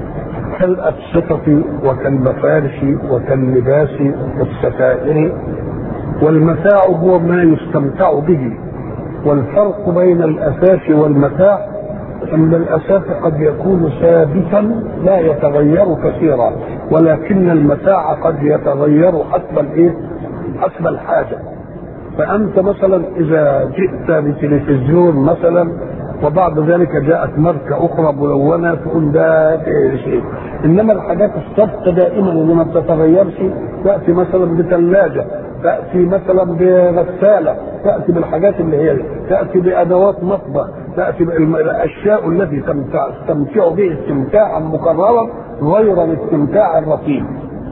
كالأبسطة وكالمفارش وكاللباس والستائر والمتاع هو ما يستمتع به والفرق بين الأساس والمتاع أن الأساس قد يكون ثابتا لا يتغير كثيرا ولكن المتاع قد يتغير حسب الإيه؟ حسب الحاجة فأنت مثلا إذا جئت بتلفزيون مثلا وبعد ذلك جاءت ماركة أخرى ملونة تقول ده شيء إنما الحاجات الثابتة دائما اللي ما بتتغيرش تأتي مثلا بثلاجة تأتي مثلا بغسالة تأتي بالحاجات اللي هي تأتي بأدوات مطبخ تأتي بالأشياء التي تمتع تستمتع به استمتاعا مكررا غير الاستمتاع الرتيب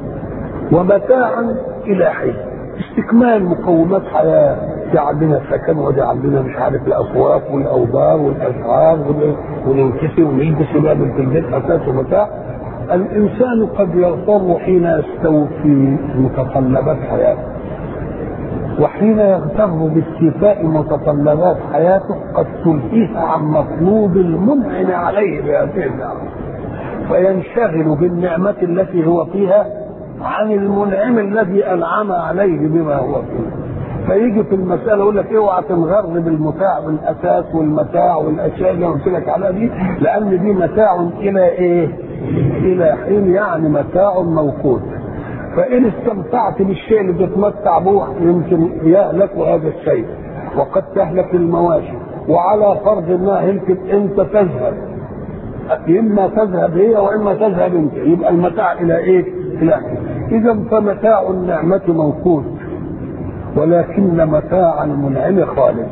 ومتاعا إلى حين استكمال مقومات حياه دي عندنا سكن ودي عندنا مش عارف الاسواق والاوبار والاشعار وننكسر ونلبس ونعمل في البيت اساس ومتاع الانسان قد يغتر حين يستوفي متطلبات حياته وحين يغتر باستيفاء متطلبات حياته قد تلهيه عن مطلوب المنعم عليه بهذه النعمه فينشغل بالنعمه التي هو فيها عن المنعم الذي انعم عليه بما هو فيه فيجي في المساله يقول لك اوعى تنغر بالمتاع بالاساس والمتاع والاشياء اللي قلت لك عليها دي لان دي متاع الى ايه؟ الى حين يعني متاع موقوت فان استمتعت بالشيء اللي بتتمتع به يمكن يهلك هذا الشيء وقد تهلك المواشي وعلى فرض انها يمكن انت تذهب اما تذهب هي واما تذهب انت يبقى المتاع الى ايه؟ الى اذا فمتاع النعمه موقوت ولكن متاع المنعم خالد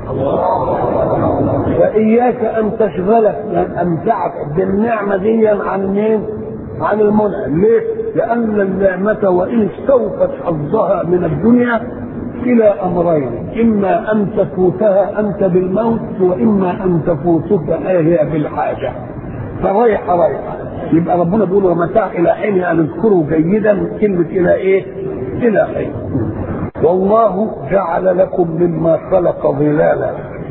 فإياك أن تشغلك من أمتعك بالنعمة دي عن مين؟ عن المنعم، ليه؟ لأن النعمة وإن استوفت حظها من الدنيا إلى أمرين، إما أن تفوتها أنت بالموت وإما أن تفوتك هي بالحاجة. فرايحة رايحة. يبقى ربنا بيقول ومتاع إلى حين أن اذكروا جيدا كلمة إلى إيه؟ إلى حين. والله جعل لكم مما خلق ظلالا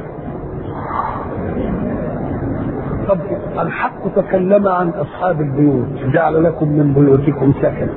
طب الحق تكلم عن اصحاب البيوت جعل لكم من بيوتكم سكنا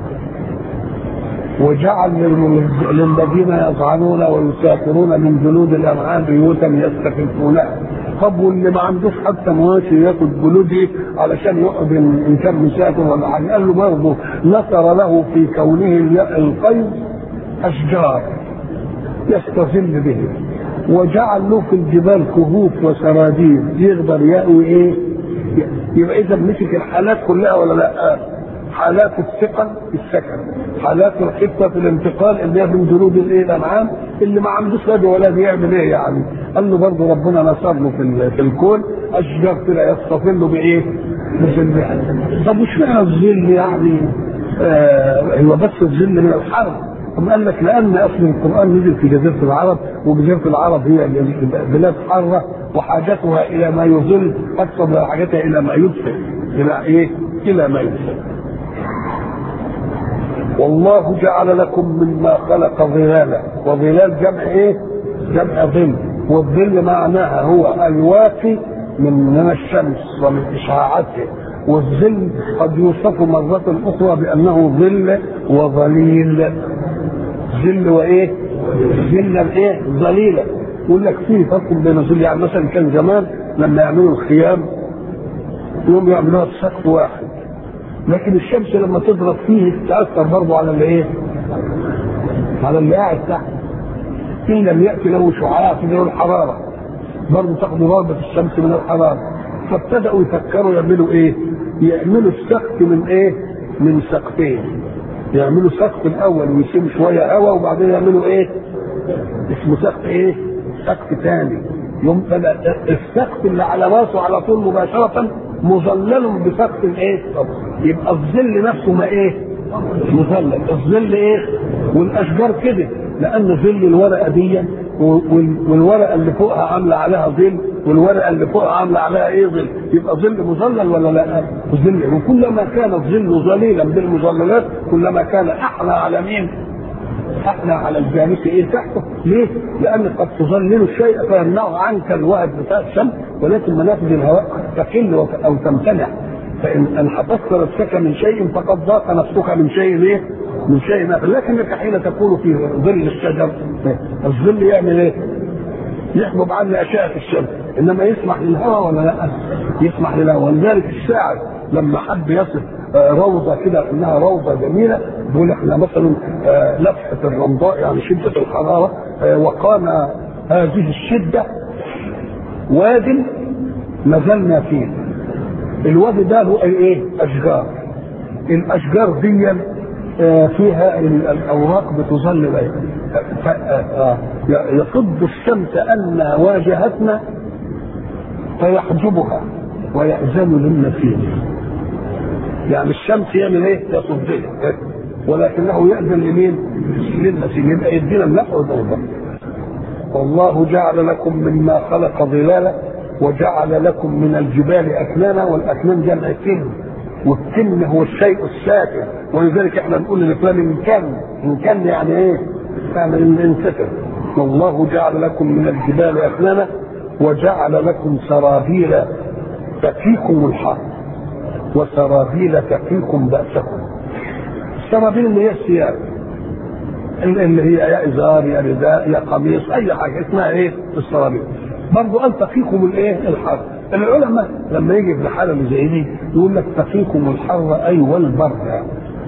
وجعل للذين يطعنون ويسافرون من جلود الانعام بيوتا يستخفونها طب واللي ما عندوش حتى مواشي ياخد جلوده علشان يقعد ان كان مسافر ولا حاجه قال له برضه نصر له في كونه القيد اشجار يستظل به وجعل له في الجبال كهوف وسراديب يقدر يأوي ايه يبقى اذا مسك الحالات كلها ولا لا حالات الثقل في السكن حالات الخفه في الانتقال اللي هي من جلود الايه الانعام اللي ما عندوش ولد ولا بيعمل ايه يعني قال له برضه ربنا نصر له في, في الكون اشجار كده يستظل بايه؟ بظلها طب وش معنى الظل يعني؟ آه هو بس الظل من الحرب ثم قال لك لان اصل القران نزل في جزيره العرب وجزيره العرب هي بلاد حاره وحاجتها الى ما يظل اكثر من حاجتها الى ما يدفئ الى ايه؟ الى ما يدفئ. والله جعل لكم مما خلق ظلالا وظلال جمع ايه؟ جمع ظل والظل معناها هو الواقي من من الشمس ومن اشعاعاته والظل قد يوصف مرة أخرى بأنه ظل وظليل ظل وإيه؟ ظل إيه؟ ظليلة يقول لك فيه فرق بين الظل يعني مثلا كان زمان لما يعملوا الخيام يوم يعملوها بسقف واحد لكن الشمس لما تضرب فيه تأثر برضه على الإيه؟ على اللي قاعد تحت إن لم يأتي له شعاع في الحرارة برضه تاخد ضربة الشمس من الحرارة فابتدأوا يفكروا يعملوا إيه؟ يعملوا السقف من إيه؟ من سقفين يعملوا سقف الأول ويسيبوا شوية هواء وبعدين يعملوا إيه؟ اسمه سقف إيه؟ سقف ثاني يوم السقف اللي على راسه على طول مباشرة مظلل بسقف الايه؟ يبقى الظل نفسه ما ايه؟ مظلل، الظل ايه؟ والاشجار كده لان ظل الورقه دي والورقه اللي فوقها عامله عليها ظل والورقه اللي فوقها عامله عليها ايه ظل؟ يبقى ظل مظلل ولا لا؟ ظل وكلما كان الظل ظليلا بالمظللات كلما كان احلى على مين؟ احنا على الجانب ايه تحته ليه؟ لان قد تظلل الشيء فيمنعه عنك الوعد بتاع الشمس ولكن منافذ الهواء تقل او تمتنع فان ان حفظت نفسك من شيء فقد ضاق نفسك من شيء ايه؟ من شيء اخر لكنك حين تكون في ظل الشجر الظل يعمل ايه؟ يحجب عني اشعه الشمس انما يسمح للهواء ولا لا؟ يسمح للهواء ولذلك الشاعر لما حب يصف روضه كده انها روضه جميله بيقول احنا مثلا لفحه الرمضاء يعني شده الحراره وقام هذه الشده واد نزلنا فيه الوادي ده له ايه؟ اشجار الاشجار دي فيها الاوراق بتظل يصد الشمس ان واجهتنا فيحجبها ويأذن للنسيم يعني الشمس يعمل ايه؟ يصدها ولكنه يأذن لمين؟ للنسيم يبقى يدينا النفع والضوء والله جعل لكم مما خلق ظلالا وجعل لكم من الجبال أكنانا والأكنان جمع كن والكن هو الشيء الساكن ولذلك احنا نقول لفلان ان كان ان كان يعني ايه؟ يعني انستر والله جعل لكم من الجبال أكنانا وجعل لكم سرابيل تقيكم الحر وسرابيل تقيكم بأسكم السرابيل اللي هي الثياب اللي هي يا ازار يا رداء يا قميص اي حاجه اسمها ايه السرابيل برضه قال تقيكم الايه الحر العلماء لما يجي في الحاله اللي زي دي يقول لك تقيكم الحر اي والبرد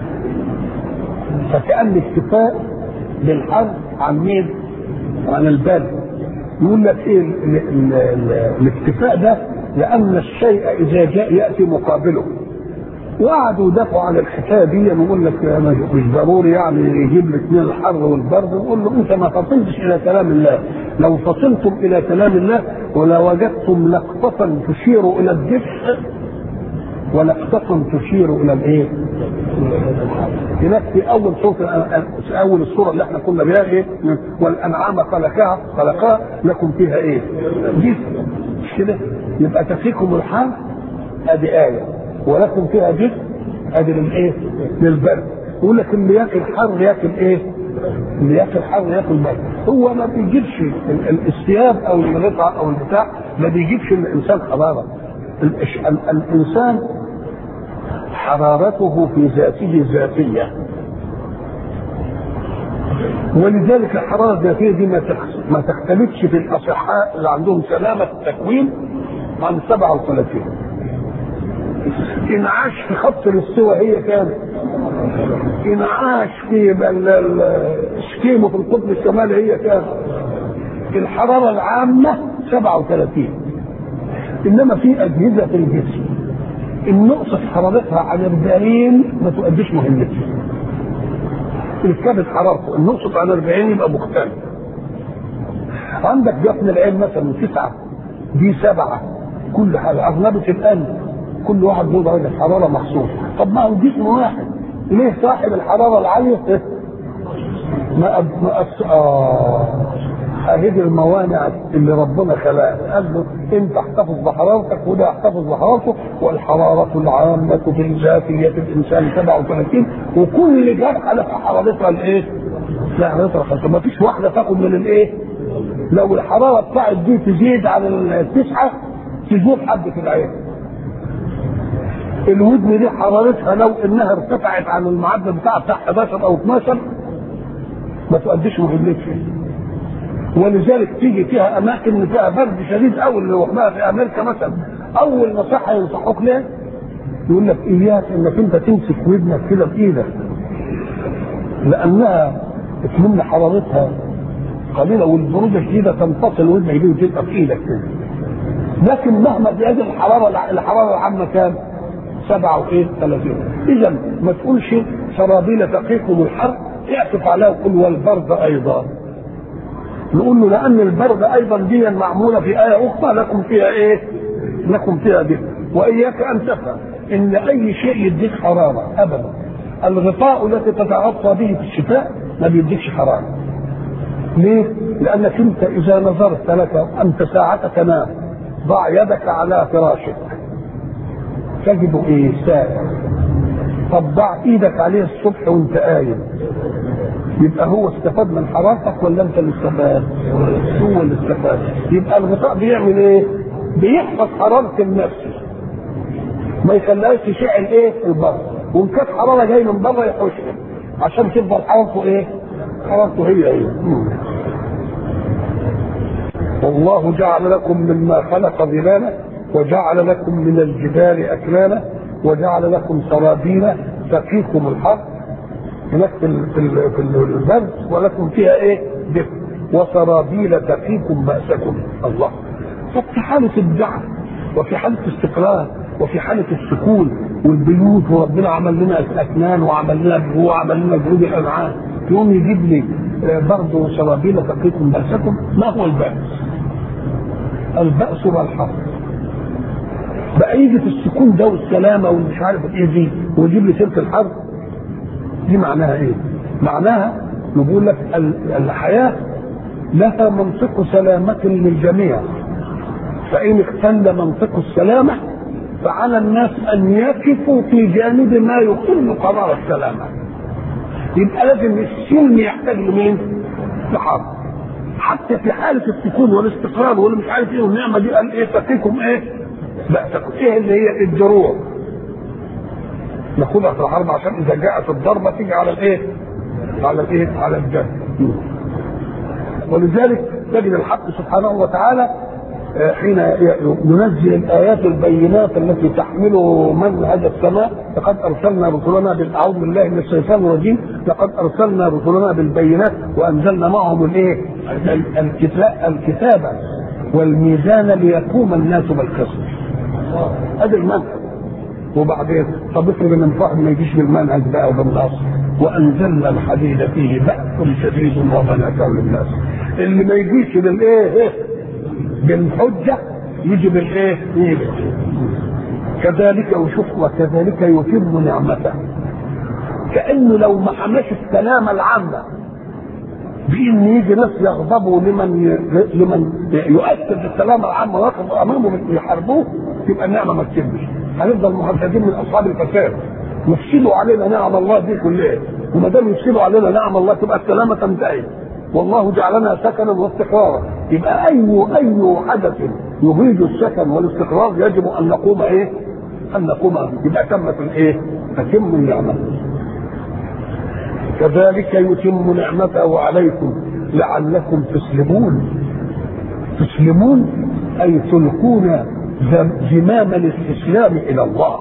فكان الاكتفاء بالحر عن مين؟ عن البرد يقول لك ايه ال ال ال الاكتفاء ده لان الشيء اذا جاء ياتي مقابله وقعدوا يدافعوا عن الحكايه دي ويقول لك مش ضروري يعني يجيب لك من الحر والبرد نقول له انت ما فصلتش الى كلام الله لو فصلتم الى كلام الله ولوجدتم لقطه تشير الى الدفء ولقطه تشير الى الايه؟ هناك في اول سوره اول السوره اللي احنا كنا بها ايه؟ والانعام خلقها خلقها لكم فيها ايه؟ جسم مش كده؟ يبقى تفيكم الحال ادي ايه ولكم فيها جسم ادي للايه؟ للبرد يقول لك اللي ياكل حر ياكل ايه؟ اللي ياكل حر ياكل برد هو ما بيجيبش ال- ال- الثياب او القطعه او البتاع ما بيجيبش الانسان حراره ال- ال- الانسان حرارته في ذاته ذاتيه ولذلك الحراره الذاتيه دي ما تخ- ما تختلفش في الاصحاء اللي عندهم سلامه التكوين عن 37 انعاش في خط الاستواء هي كام؟ انعاش في ال- ال- سكيمو في القطب الشمالي هي كام؟ الحراره العامه 37 انما في اجهزه في الجسم النقص في حرارتها عن 40 ما تؤديش مهمتها الكبد حرارته النقص عن 40 يبقى مختلف عندك جفن العين مثلا تسعة دي سبعة كل حاجة أغلبة القلب كل واحد له درجة حرارة مخصوصة طب ما هو جسم واحد ليه صاحب الحرارة العالية ما أب... ما أبس... آه هذه الموانع اللي ربنا خلقها قال له انت احتفظ بحرارتك وده يحتفظ بحرارته والحرارة العامة في ذاتية الانسان 37 وكل جرحى لها حرارتها الايه؟ لا حرارتها خمسة ما فيش واحدة تاخد من الايه؟ لو الحرارة بتاعت دي تزيد عن التسعة تزول حد في العين الودن دي حرارتها لو انها ارتفعت عن المعدل بتاعها بتاع 11 او 12 ما تؤديش مهمتها ولذلك تيجي فيها اماكن فيها برد شديد قوي اللي وقناها في امريكا مثلا اول نصيحه ينصحوك ليه؟ يقول لك اياك انك انت تمسك ودنك كده بايدك لانها تكون حرارتها قليله والبروده شديده تنفصل ودنك دي وتبقى في ايدك كده لكن مهما زاد الحراره الحراره العامه كام؟ سبعة وإيه؟ 30 إذا ما تقولش سرابيل تقيكم الحر اعطف عليها وقل والبرد أيضا نقول له لان البرد ايضا دي معموله في ايه اخرى لكم فيها ايه؟ لكم فيها دفء واياك ان تفهم ان اي شيء يديك حراره ابدا الغطاء الذي تتغطى به في الشتاء ما بيديكش حراره ليه؟ لانك انت اذا نظرت لك انت ساعه تنام ضع يدك على فراشك تجد ايه؟ سائل طب ضع ايدك عليه الصبح وانت قايم يبقى هو استفاد من حرارتك ولا انت اللي استفاد؟ هو اللي استفاد يبقى الغطاء بيعمل ايه؟ بيحفظ حراره النفس ما يخليهاش تشعل ايه؟ البر وان كانت حراره جايه من بره يحوشها عشان تفضل حرارته ايه؟ حرارته هي هي والله جعل لكم مما خلق ظلالا وجعل لكم من الجبال اكلالا وجعل لكم سرابيل تقيكم الحر هناك في ال- في ال- في البرد ولكم فيها ايه؟ دفء وسرابيل تقيكم بأسكم الله طب في حالة الدعم وفي حالة الاستقرار وفي حالة السكون والبيوت وربنا عمل لنا الأكنان وعمل لنا جروح وعمل لنا جروح الأنعام يقوم يجيب لي آه، برضه وسرابيل تقيكم بأسكم ما هو البأس؟ البأس والحرب بقى يجي في السكون ده والسلامة والمش عارف ايه دي ويجيب لي سيرة الحرب دي معناها ايه؟ معناها نقول لك ال- الحياة لها منطق سلامة للجميع فإن اختل منطق السلامة فعلى الناس أن يقفوا في جانب ما يقل قرار السلامة يبقى لازم السلم يحتاج لمين؟ لحرب حتى في حالة السكون والاستقرار واللي مش عارف ايه والنعمة دي قال ايه تقيكم ايه؟ بأسكم ايه اللي هي الدروع ناخدها في الحرب عشان اذا جاءت الضربه تيجي على الايه؟ على الايه؟ على الجنب. ولذلك تجد الحق سبحانه وتعالى آه، حين ينزل الايات البينات التي تحمل منهج السماء لقد ارسلنا رسلنا بال- اعوذ بالله من الشيطان الرجيم لقد ارسلنا رسلنا بالبينات وانزلنا معهم الايه؟ ال- الكتاب الكتابه والميزان ليقوم الناس بالقسط. هذا المنهج وبعدين طب افرض ان الفهم ما يجيش بالمنهج بقى وبالنص وانزلنا الحديد فيه بأس شديد ومنافع للناس اللي ما يجيش بالايه إيه؟ بالحجه يجي بالايه؟ يجي كذلك وشوف وكذلك يتم نعمته كانه لو ما حماش السلامه العامه بان يجي ناس يغضبوا لمن ي... لمن يؤثر بالسلامه العامه ويقف امامهم يحاربوه تبقى النعمه ما تتمش هنفضل مهددين من اصحاب الفساد يفسدوا علينا نعم الله دي كلها وما دام يفسدوا علينا نعم الله تبقى السلامه تنتهي والله جعلنا سكنا واستقرارا يبقى اي اي حدث يريد السكن والاستقرار يجب ان نقوم ايه؟ ان نقوم يبقى تمت الايه؟ تتم النعمه كذلك يتم نعمته عليكم لعلكم تسلمون تسلمون اي تلقون زمام الاستسلام الى الله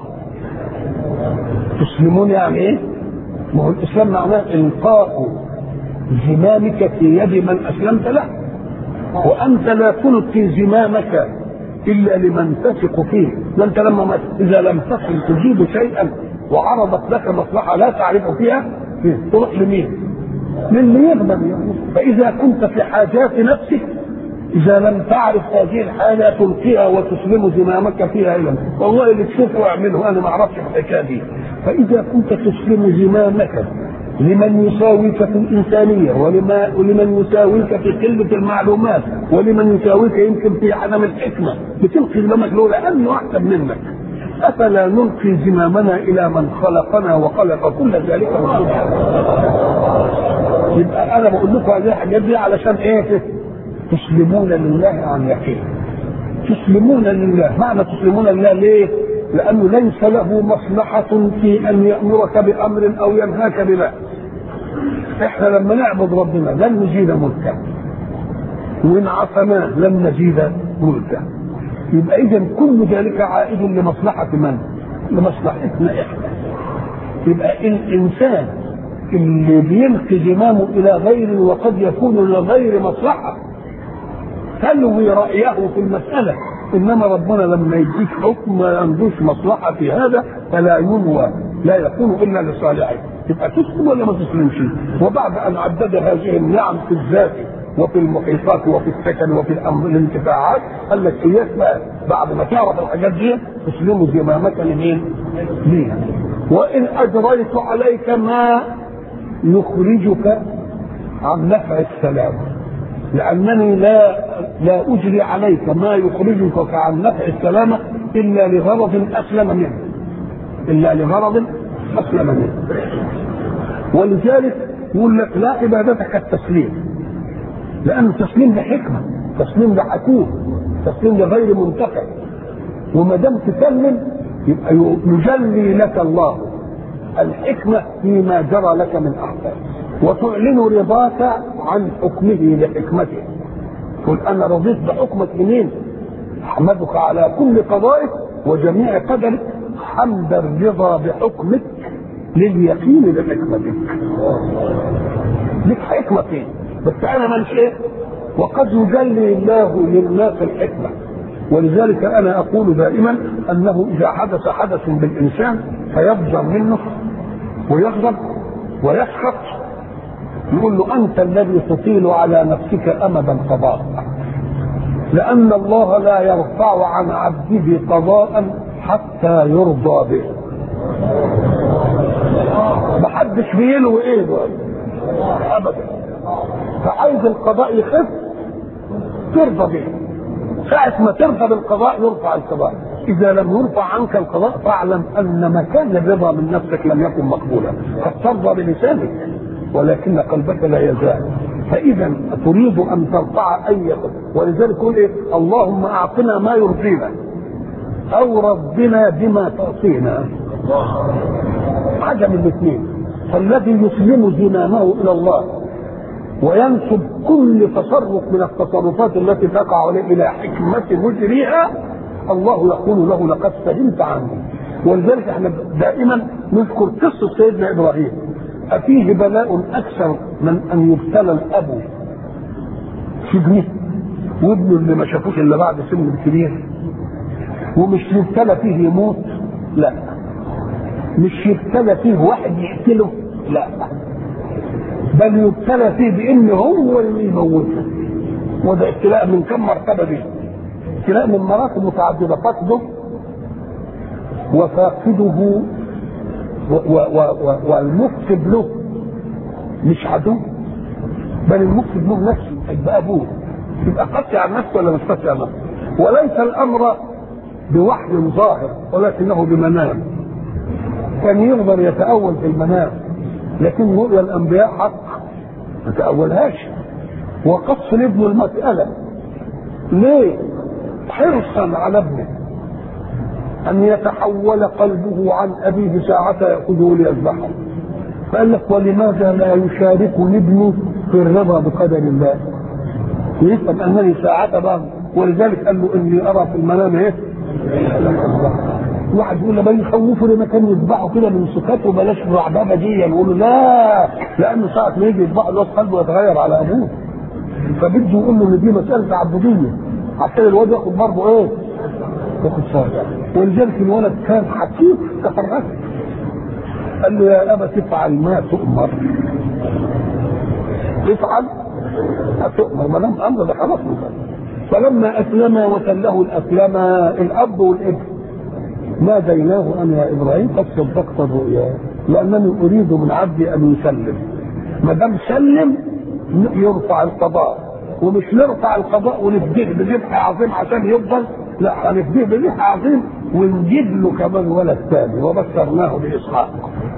تسلمون يعني ايه؟ ما هو الاسلام معناه القاء زمامك في يد من اسلمت له وانت لا تلقي زمامك الا لمن تثق فيه وانت لما ما اذا لم تكن تجيب شيئا وعرضت لك مصلحه لا تعرف فيها تروح لمين؟ للي يغضب يعني فاذا كنت في حاجات نفسك اذا لم تعرف هذه الحاجه تلقيها وتسلم زمامك فيها الى والله اللي تشوفه اعمله انا ما اعرفش الحكايه دي فاذا كنت تسلم زمامك لمن يساويك في الإنسانية ولما ولمن يساويك في قلة المعلومات ولمن يساويك يمكن في عدم الحكمة بتلقي زمامك له لأنه أحسن منك أفلا نلقي زمامنا إلى من خلقنا وخلق كل ذلك يبقى أنا بقول لكم هذه الحاجات دي علشان إيه؟ تسلمون لله عن يقين تسلمون لله معنى تسلمون لله ليه؟ لأنه ليس له مصلحة في أن يأمرك بأمر أو ينهاك بنهي. إحنا لما نعبد ربنا لن نزيد ملكا. وإن عصمناه لن نزيد ملكا. يبقى إذا كل ذلك عائد لمصلحة من؟ لمصلحتنا إحنا. يبقى الإنسان اللي بيلقي زمامه إلى غير وقد يكون لغير مصلحة تلوي رأيه في المسألة انما ربنا لما يديك حكم ما عندوش مصلحه في هذا فلا ينوى لا يكون الا لصالحه يبقى تسلم ولا ما تسلمش وبعد ان عدد هذه النعم في الذات وفي المحيطات وفي السكن وفي الأمر الانتفاعات قال لك اياك بقى بعد ما تعرف الحاجات دي تسلموا زمامك لمين؟ ليه؟ وان اجريت عليك ما يخرجك عن نفع السلام لأنني لا لا أجري عليك ما يخرجك عن نفع السلامة إلا لغرض أسلم منه إلا لغرض أسلم منه ولذلك يقول لك لا عبادتك التسليم لأن التسليم لحكمة تسليم لحكوم تسليم لغير منتفع وما دام تسلم يبقى يجلي لك الله الحكمة فيما جرى لك من أحكام وتعلن رضاك عن حكمه لحكمته قل انا رضيت بحكمك منين احمدك على كل قضائك وجميع قدرك حمد الرضا بحكمك لليقين بحكمتك لك حكمة فين بس انا مالش ايه وقد يجلي الله للناس الحكمة ولذلك انا اقول دائما انه اذا حدث حدث بالانسان فيفجر منه ويغضب ويسخط يقول له انت الذي تطيل على نفسك امد القضاء لان الله لا يرفع عن عبده قضاء حتى يرضى به محدش بيلوي ايه ابدا فعايز القضاء يخف ترضى به ساعة ما ترضى بالقضاء يرفع القضاء إذا لم يرفع عنك القضاء فاعلم أن مكان الرضا من نفسك لم يكن مقبولا قد ترضى بلسانك ولكن قلبك لا يزال فاذا تريد ان ترفع اي ولذلك يقول ايه اللهم اعطنا ما يرضينا او ربنا بما تعطينا حاجه من الاثنين فالذي يسلم زمامه الى الله وينسب كل تصرف من التصرفات التي تقع عليه الى حكمه مجريها الله يقول له لقد سلمت عني ولذلك احنا دائما نذكر قصه سيدنا ابراهيم أفيه بلاء أكثر من أن يبتلى الأب في ابنه وابنه اللي ما شافوش إلا بعد سن الكبير ومش يبتلى فيه يموت لا مش يبتلى فيه واحد يقتله لا بل يبتلى فيه بان هو اللي يموته وده ابتلاء من كم مرتبه دي ابتلاء من مراتب متعدده فقده وفاقده والمفسد له مش عدو بل المفسد له نفسه يبقى ابوه يبقى قاسي على نفسه ولا مش قاسي على نفسه وليس الامر بوحي ظاهر ولكنه بمنام كان يقدر يتأول في المنام لكن رؤيا الأنبياء حق ما تأولهاش وقص لابنه المسألة ليه؟ حرصا على ابنه أن يتحول قلبه عن أبيه ساعة يأخذه ليذبحه فقال لك ولماذا لا يشاركني ابني في الرضا بقدر الله؟ يفهم أنني ساعة بعض ولذلك قال له إني أرى في المنام إيه؟ واحد يقول له بل يخوفوا لما كان يذبحوا كده من سكاته بلاش الرعبابه دي يقول له لا لانه ساعه ما يجي يذبحوا الواد قلبه يتغير على ابوه فبده يقول له ان دي مساله تعبديه عشان الواد ياخد برضه ايه؟ ياخد صالح ولذلك الولد كان حكيم تفرغت قال له يا ابا تفعل ما تؤمر افعل ما تؤمر ما دام امر ده خلاص فلما اسلم وتله الاسلم الاب والابن ناديناه ان يا ابراهيم قد صدقت الرؤيا لانني اريد من عبدي ان يسلم ما دام سلم يرفع القضاء ومش نرفع القضاء ونفديه بذبح عظيم عشان يفضل لا هنفديه بذبح عظيم ونجيب له كمان ولد ثاني وبشرناه باسحاق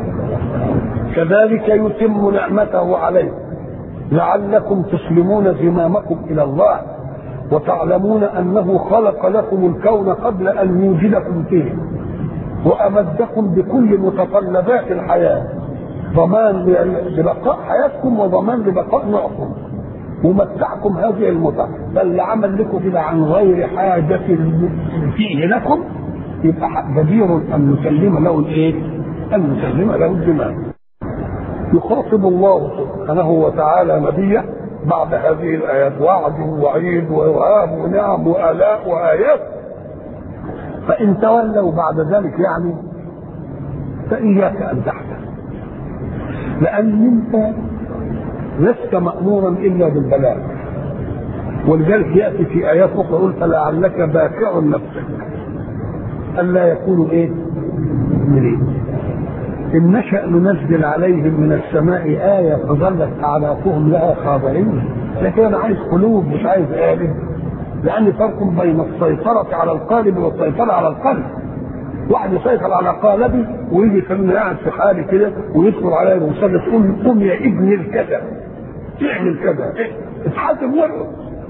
كذلك يتم نعمته عليكم لعلكم تسلمون زمامكم الى الله وتعلمون انه خلق لكم الكون قبل ان يوجدكم فيه وامدكم بكل متطلبات الحياه ضمان لبقاء حياتكم وضمان لبقاء نوعكم ومتعكم هذه المتع بل عمل لكم كده عن غير حاجة فيه لكم يبقى جدير أن نسلم له الإيه؟ أن نسلم له الزمان يخاطب الله سبحانه وتعالى نبيه بعد هذه الآيات وعد ووعيد ووهاب ونعم وآلاء وآيات فإن تولوا بعد ذلك يعني فإياك أن تحزن لأن أنت لست مأمورا إلا بالبلاغ ولذلك يأتي في آيات أخرى يقول فلعلك باكع نفسك ألا يكونوا إيه؟ مؤمنين إن نشأ ننزل عليهم من السماء آية فظلت أعناقهم لها خاضعين لكن أنا عايز قلوب مش عايز آية لأن فرق بين السيطرة على القالب والسيطرة على القلب واحد يسيطر على قالبي ويجي يخليني قاعد في حالي كده ويدخل عليا المسدس قوم قوم يا ابن الكذا تعمل كذا اتحاسب ورقص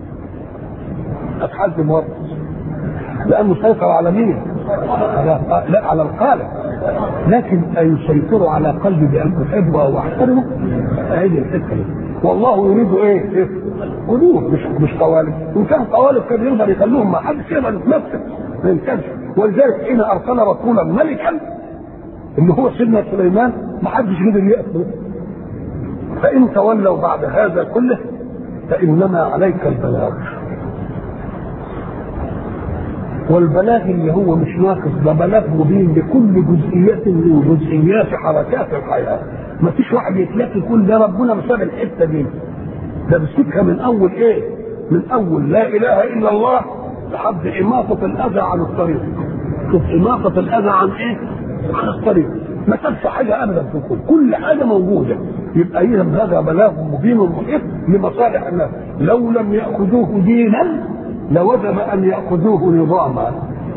اتحاسب ورقص لانه سيطر على مين؟ على لا على القالب لكن يسيطر على قلبي بان احبه واحترمه هذه الحته دي والله يريد ايه؟ قلوب مش مش قوالب وان كان قوالب كان يقدر يخلوهم ما حدش يقدر يتمسك ما يمكنش ولذلك حين ارسل رسولا ملكا اللي هو سيدنا سليمان ما حدش قدر يقتله فان تولوا بعد هذا كله فانما عليك البلاغ والبلاغ اللي هو مش ناقص ده بلاغ مبين بكل جزئيات من جزئيات حركات الحياه ما فيش واحد يتلاقي يقول ده ربنا مساب الحته دي ده بيسيبها من اول ايه؟ من اول لا اله الا الله لحد إماطة الأذى عن الطريق شوف إماطة الأذى عن إيه؟ عن الطريق ما سابش حاجة أبدا في الكل كل حاجة موجودة يبقى إذا هذا بلاغ مبين محيط لمصالح الناس لو لم يأخذوه دينا لوجب أن يأخذوه نظاما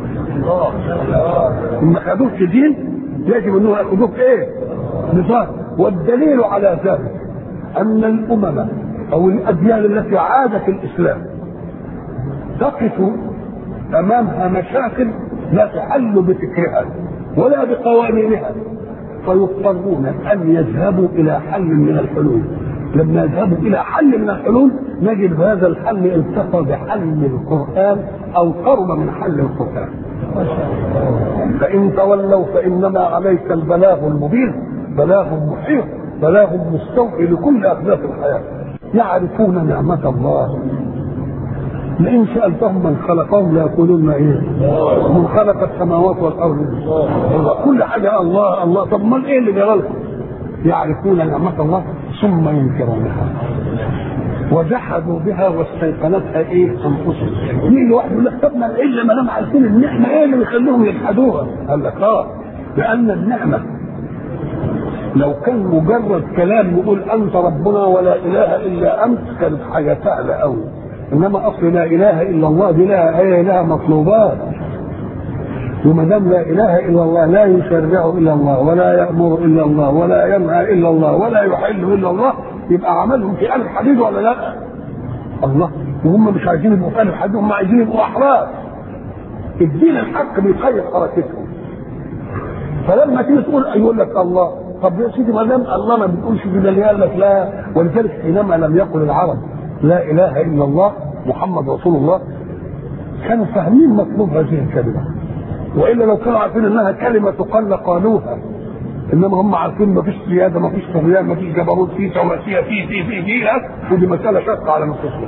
إن خدوه دين يجب أنه يأخذوه إيه؟ نظام والدليل على ذلك أن الأمم أو الأديان التي عادت الإسلام تقف امامها مشاكل لا تحل بفكرها ولا بقوانينها فيضطرون ان يذهبوا الى حل من الحلول لما يذهبوا الى حل من الحلول نجد هذا الحل التقى بحل القران او قرب من حل القران فان تولوا فانما عليك البلاغ المبين بلاغ محيط بلاغ مستوفي لكل اهداف الحياه يعرفون نعمه الله لئن سألتهم من خلقهم ليقولون ايه؟ من خلق السماوات والارض كل حاجه الله الله طب امال ايه اللي جرى لكم؟ يعرفون نعمة الله ثم ينكرونها وجحدوا بها واستيقنتها ايه انفسهم مين الواحد يقول لك طب ما الا ما دام عارفين النعمه ايه اللي بيخليهم يجحدوها؟ قال لك اه لان النعمه لو كان مجرد كلام يقول انت ربنا ولا اله الا انت كانت حاجه سهله قوي انما اصل لا اله الا الله دي لها هي لها مطلوبات وما دام لا اله الا الله لا يشرع الا الله ولا يامر الا الله ولا ينهى الا الله ولا يحل الا الله يبقى عملهم في قلب حديد ولا لا؟ الله وهم مش عايزين يبقوا في قلب حديد هم عايزين يبقوا احرار الدين الحق بيقيد حركتهم فلما تيجي تقول يقول لك الله طب يا سيدي ما دام الله ما بتقولش كده ليه قال لك لا ولذلك حينما لم يقل العرب لا اله الا الله محمد رسول الله كانوا فاهمين مطلوب هذه الكلمه والا لو كانوا عارفين انها كلمه تقال لقالوها انما هم عارفين ما فيش سياده ما فيش طغيان ما فيش جبروت في سواسيه في في في في ودي مساله شاقه على نفسهم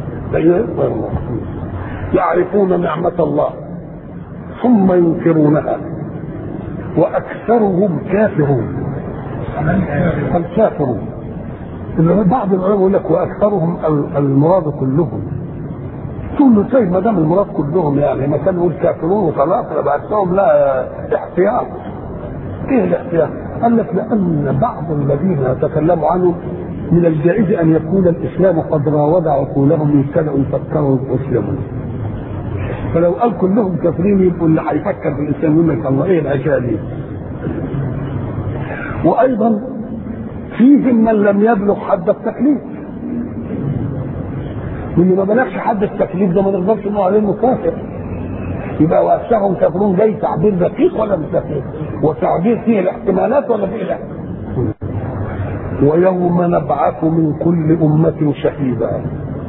يعرفون نعمه الله ثم ينكرونها واكثرهم كافرون الكافرون اللي بعض العلماء يقول لك واكثرهم المراد كلهم تقول له طيب ما دام المراد كلهم يعني ما كان يقول كافرون وخلاص بعثهم لا احتياط ايه الاحتياط؟ قال لك لان بعض الذين يتكلموا عنهم من الجائز ان يكون الاسلام قد راود عقولهم يبتدأوا يفكروا ويسلموا فلو قال كلهم كافرين يبقوا اللي هيفكر في الاسلام يقول لك الله ايه الاشياء دي؟ وايضا فيهم من لم يبلغ حد التكليف واللي ما بلغش حد التكليف ده ما نقدرش نقول عليه انه كافر يبقى واكثرهم كافرون جاي تعبير دقيق ولا مش دقيق؟ وتعبير فيه الاحتمالات ولا فيه لا؟ ويوم نبعث من كل أمة شهيدا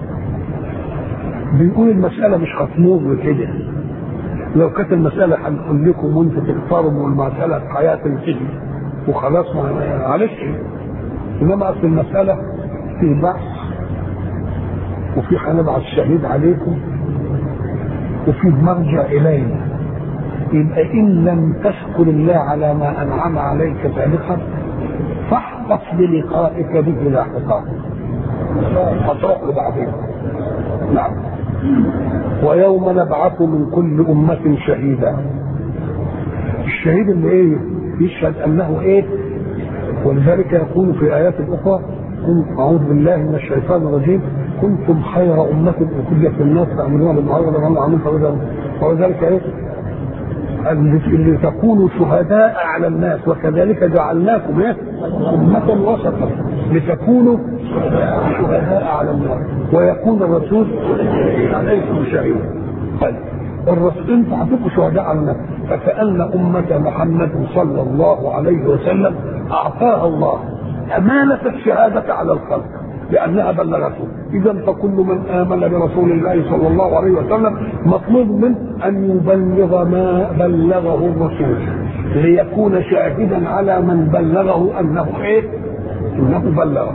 بيقول المسألة مش هتمر كده لو كانت المسألة هنقول لكم وانتوا تختاروا والمسألة حياة الجن وخلاص معلش انما اصل المسألة في بحث وفي هنبعث شهيد عليكم وفي مرجع الينا يبقى ان لم تشكر الله على ما انعم عليك سابقا فاحرص بلقائك به لاحقا هتروح له بعدين نعم ويوم نبعث من كل أمة شهيدا الشهيد اللي ايه يشهد انه ايه ولذلك يقول في ايات اخرى اعوذ بالله من الشيطان الرجيم كنتم خير امه اخرجت للناس تامرون بالمعروف وتنهون عن المنكر وذلك ايه اللي تكونوا شهداء على الناس وكذلك جعلناكم ايه امه وسطا لتكونوا شهداء على الناس ويكون الرسول عليكم شهيدا طيب الرسول انتوا هتبقوا شهداء على الناس فكأن أمة محمد صلى الله عليه وسلم أعطاها الله أمانة الشهادة على الخلق لأنها بلغته إذا فكل من آمن برسول الله صلى الله عليه وسلم مطلوب منه أن يبلغ ما بلغه الرسول ليكون شاهدا على من بلغه أنه إيه؟ أنه بلغه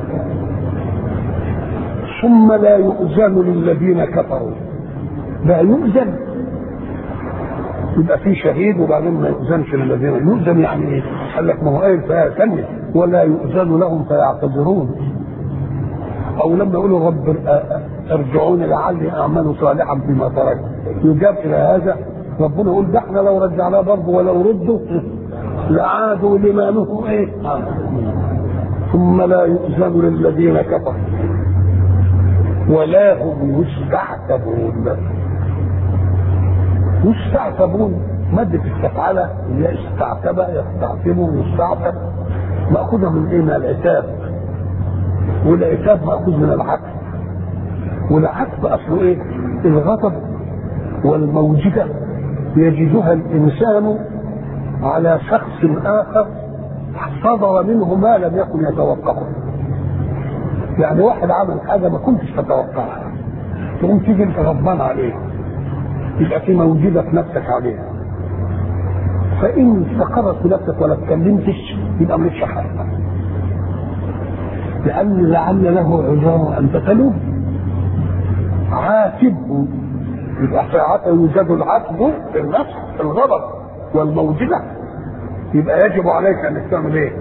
ثم لا يؤذن للذين كفروا لا يؤذن يبقى في شهيد وبعدين ما يؤذنش للذين يؤذن يعني ايه؟ قال لك ما هو قايل فيها ثانيه ولا يؤذن لهم فيعتذرون او لما يقولوا رب ارجعوني لعلي اعمل صالحا بما تركت يجاب الى هذا ربنا يقول ده احنا لو رجعناه برضه ولو ردوا لعادوا لما نهوا ايه ثم لا يؤذن للذين كفروا ولا هم يستعتبون يستعتبون مادة استفعلة اللي هي استعتب يستعتب يستعتب مأخوذة من ايه؟ من العتاب والعتاب مأخوذ من العتب والعتب أصله ايه؟ الغضب والموجدة يجدها الإنسان على شخص آخر صدر منه ما لم يكن يتوقعه يعني واحد عمل حاجة ما كنتش تتوقعها تقوم تيجي انت غضبان عليه يبقى في موجودة في نفسك عليها فإن استقرت في نفسك ولا اتكلمتش يبقى مش حقك لأن لعل له عذر أن تتلوم عاتبه يبقى في عاتب يوجد العتب في النفس في الغضب والموجده يبقى يجب عليك انك تعمل ايه؟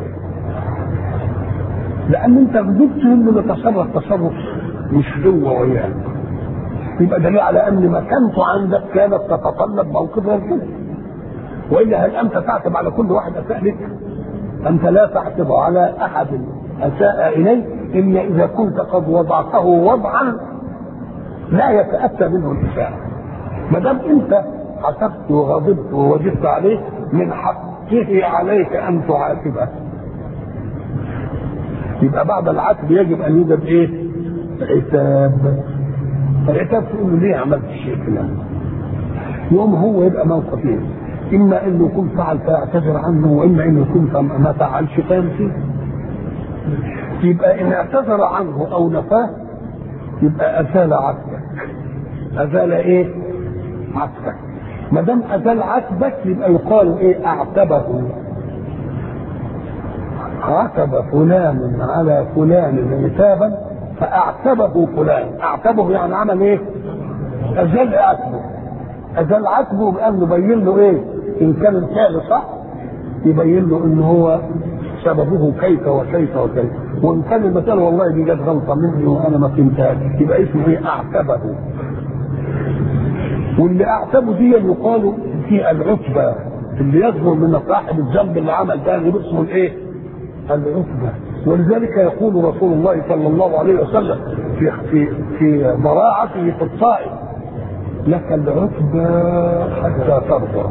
لان انت بدت انه يتصرف تصرف مش هو وياك يبقى دليل على ان مكانته عندك كانت تتطلب موقف غير كده والا هل انت تعتب على كل واحد اساء لك؟ انت لا تعتب على احد اساء اليك الا اذا كنت قد وضعته وضعا لا يتاتى منه الاساءه ما دام انت عتبت وغضبت ووجدت عليه من حقه عليك ان تعاتبه يبقى بعد العتب يجب ان يوجد ايه؟ عتاب العتاب تقول له ليه عملت الشيء فلان يوم هو يبقى موقفين اما انه يكون فعل فيعتذر عنه واما انه يكون ما فعلش فينسي يبقى ان اعتذر عنه او نفاه يبقى ازال عتبك ازال ايه؟ عتبك ما دام ازال عتبك يبقى يقال ايه؟ اعتبه عتب فلان على فلان عتابا فاعتبه فلان اعتبه يعني عمل ايه؟ ازال عتبه ازال عتبه بانه بين له ايه؟ ان كان الفعل صح يبين له ان هو سببه كيف وكيف وكيف وان كان المسألة والله دي جت غلطة مني وانا ما فهمتهاش يبقى اسمه ايه اعتبه واللي اعتبه دي يقال في العتبة اللي يصدر من صاحب الذنب اللي عمل ده يبقى اسمه الايه؟ العتبة ولذلك يقول رسول الله صلى الله عليه وسلم في في في ضراعته في الطائف لك العتبى حتى ترضى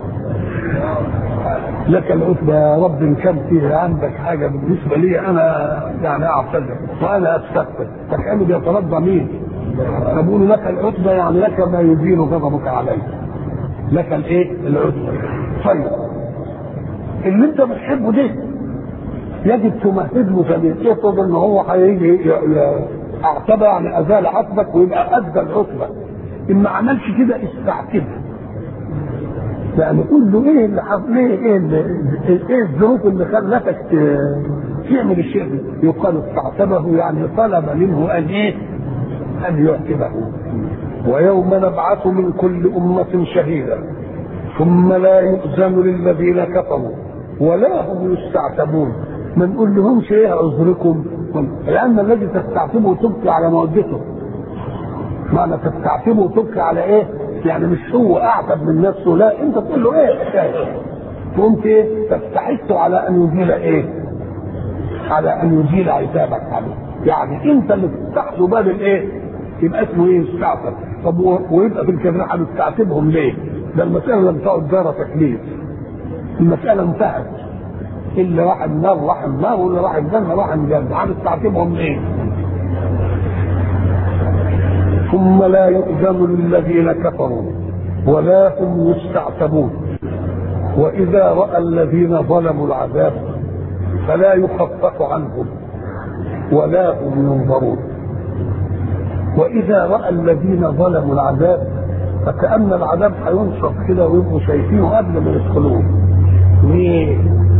لك العتبى يا رب ان كان فيه عندك حاجه بالنسبه لي انا يعني اعتذر وانا استغفر فكانه بيترضى مين؟ فبقول لك العتبى يعني لك ما يزيل غضبك علي لك الايه؟ العتبى طيب اللي انت بتحبه ده يجب تمهد له فليتفضل ان هو هيجي اعتبى يعني ازال عتبك ويبقى ادى العتبه ان ما عملش كده استعتبه يعني قول له ايه اللي حصل ايه ايه اللي ايه الظروف اللي خلتك تعمل الشيء ده يقال استعتبه يعني طلب منه ان ايه ان يعتبه ويوم نبعث من كل أمة شهيدا ثم لا يؤذن للذين كفروا ولا هم يستعتبون ما نقول لهمش ايه عذركم لان الذي تستعتبه تبكي على مودته معنى تستعتبه وتبكي على ايه يعني مش هو اعتب من نفسه لا انت تقول له ايه تقوم ايه تستحث على ان يزيل ايه على ان يزيل عتابك عليه يعني انت اللي تفتح له باب الايه يبقى اسمه ايه استعتب طب ويبقى في الكبير هنستعتبهم ليه ده المساله لم تعد دار تكليف المساله انتهت اللي راح النار راح النار واللي راح الجنه راح الجنه هنستعتبهم ليه ثم لا يؤذن للذين كفروا ولا هم يستعتبون واذا راى الذين ظلموا العذاب فلا يخفف عنهم ولا هم ينظرون واذا راى الذين ظلموا العذاب فكان العذاب هينشط كده ويبقوا شايفينه قبل ما يدخلوه ليه؟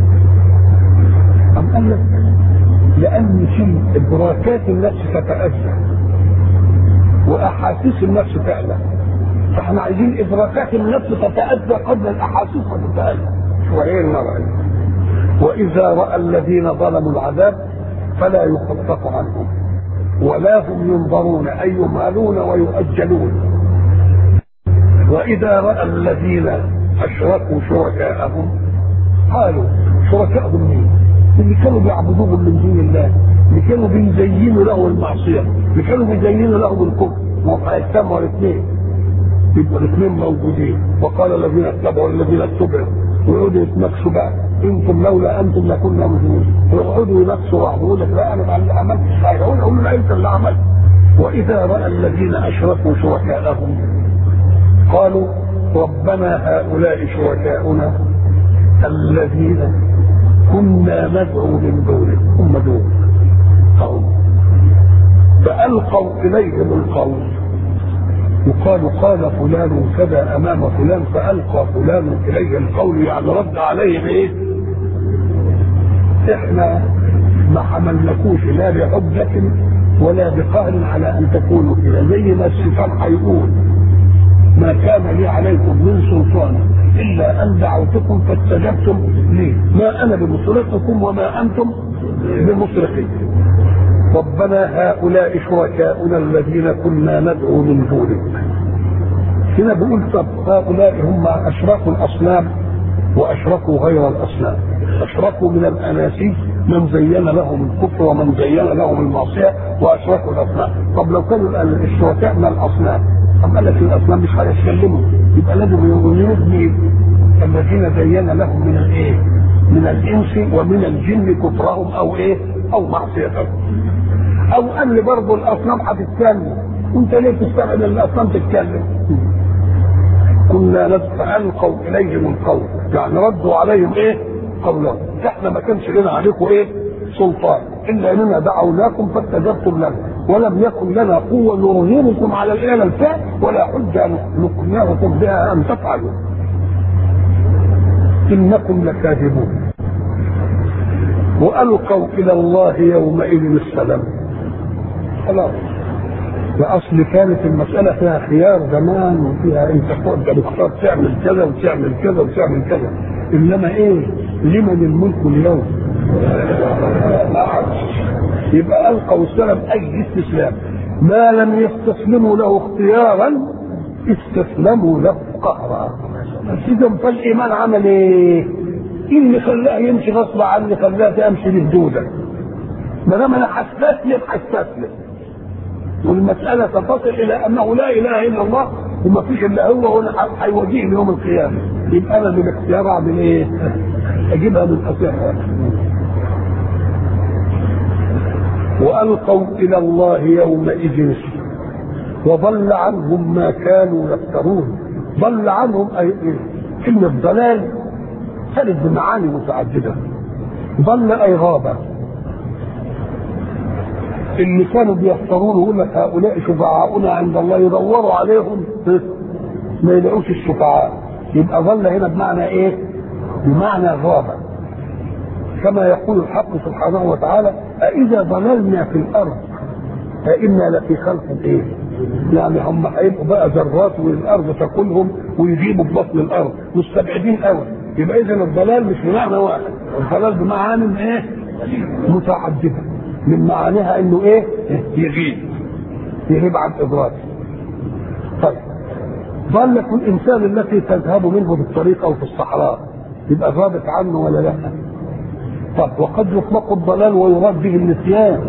أم قال لك لأن في إدراكات النفس تتأذى وأحاسيس النفس تعلى فاحنا عايزين إدراكات النفس تتأذى قبل الأحاسيس ما تتأذى وإيه المرأة وإذا رأى الذين ظلموا العذاب فلا يخفف عنهم ولا هم ينظرون أي يمالون ويؤجلون وإذا رأى الذين أشركوا شركاءهم قالوا شركاءهم مين؟ اللي كانوا بيعبدوهم من دون الله اللي كانوا بيزينوا له المعصية اللي كانوا بيزينوا له الكفر وهيجتمعوا الاثنين يبقوا الاثنين موجودين وقال الذين اتبعوا الذين اتبعوا ويقعدوا يتناقشوا بقى انتم لولا انتم لكنا مسلمين ويقعدوا يناقشوا بعض يقول لك لا انا ما عملتش حاجه اقول اقول لا انت اللي عملت واذا راى الذين اشركوا شركاءهم قالوا ربنا هؤلاء شركاؤنا الذين كنا ندعو من دونه هم دول قوم فألقوا إليهم القول يقال قال فلان كذا أمام فلان فألقى فلان إليه القول يعني رد عليه بإيه؟ إحنا ما حملناكوش لا بحجة ولا بقهر على ان تكونوا كده زي ما الشيطان هيقول ما كان لي عليكم من سلطان الا ان دعوتكم فاستجبتم لي ما انا بمصرخكم وما انتم بمصرخي ربنا هؤلاء شركاؤنا الذين كنا ندعو من دونك هنا بيقول طب هؤلاء هم اشركوا الاصنام واشركوا غير الاصنام اشركوا من الاناسيس من زين لهم الكفر ومن زين لهم المعصيه واشركوا الاصنام طب لو كانوا الشركاء من الاصنام طب قال لك الاصنام مش هيتكلموا يبقى لازم يؤمنوا مين الذين زين لهم من الايه من الانس ومن الجن كفرهم او ايه او معصيتهم او قال لي برضه الاصنام هتتكلم وانت ليه تستبعد ان الاصنام تتكلم كنا ندفع القوا اليهم القول يعني ردوا عليهم ايه قولهم احنا ما كانش لنا عليكم ايه سلطان الا اننا دعوناكم فاستجبتم لنا ولم يكن لنا قوه نرهبكم على الاله الفعل ولا حجه نقنعكم بها ان تفعلوا انكم لكاذبون والقوا الى الله يومئذ السلام خلاص الاصل كانت المساله فيها خيار زمان وفيها انت تقدر تختار تعمل كذا وتعمل كذا وتعمل كذا انما ايه لمن الملك اليوم يبقى القوا السلام اي استسلام ما لم يستسلموا له اختيارا استسلموا له قهرا اذا فالايمان عمل ايه؟ اللي خلاه يمشي غصب عني خلاه امشي بهدوده ما دام انا هستسلم هستسلم والمسألة تصل إلى أنه لا إله إلا الله وما فيش إلا هو وأنا هيواجهني يوم القيامة يبقى أنا بالاختيار أعمل إيه؟ أجيبها من أصحها وألقوا إلى الله يومئذ وضل عنهم ما كانوا يفترون ضل عنهم أي إيه؟ كلمة ضلال كانت بمعاني متعددة ضل أي غابة اللي كانوا بيختارون يقول لك هؤلاء شفعاؤنا عند الله يدوروا عليهم ما يلاقوش الشفعاء يبقى ظل هنا بمعنى ايه؟ بمعنى غابة كما يقول الحق سبحانه وتعالى أإذا ضللنا في الأرض فإنا لفي خلق إيه؟ يعني هم هيبقوا بقى ذرات والأرض تاكلهم ويجيبوا ببطن الأرض مستبعدين قوي يبقى إذا الضلال مش بمعنى واحد الضلال بمعاني إيه؟ متعددة من معانيها انه ايه يغيب يغيب عن ادراك طيب ضل كل انسان التي تذهب منه في الطريق او في الصحراء يبقى غابت عنه ولا لا طب وقد يطلق الضلال ويراد به النسيان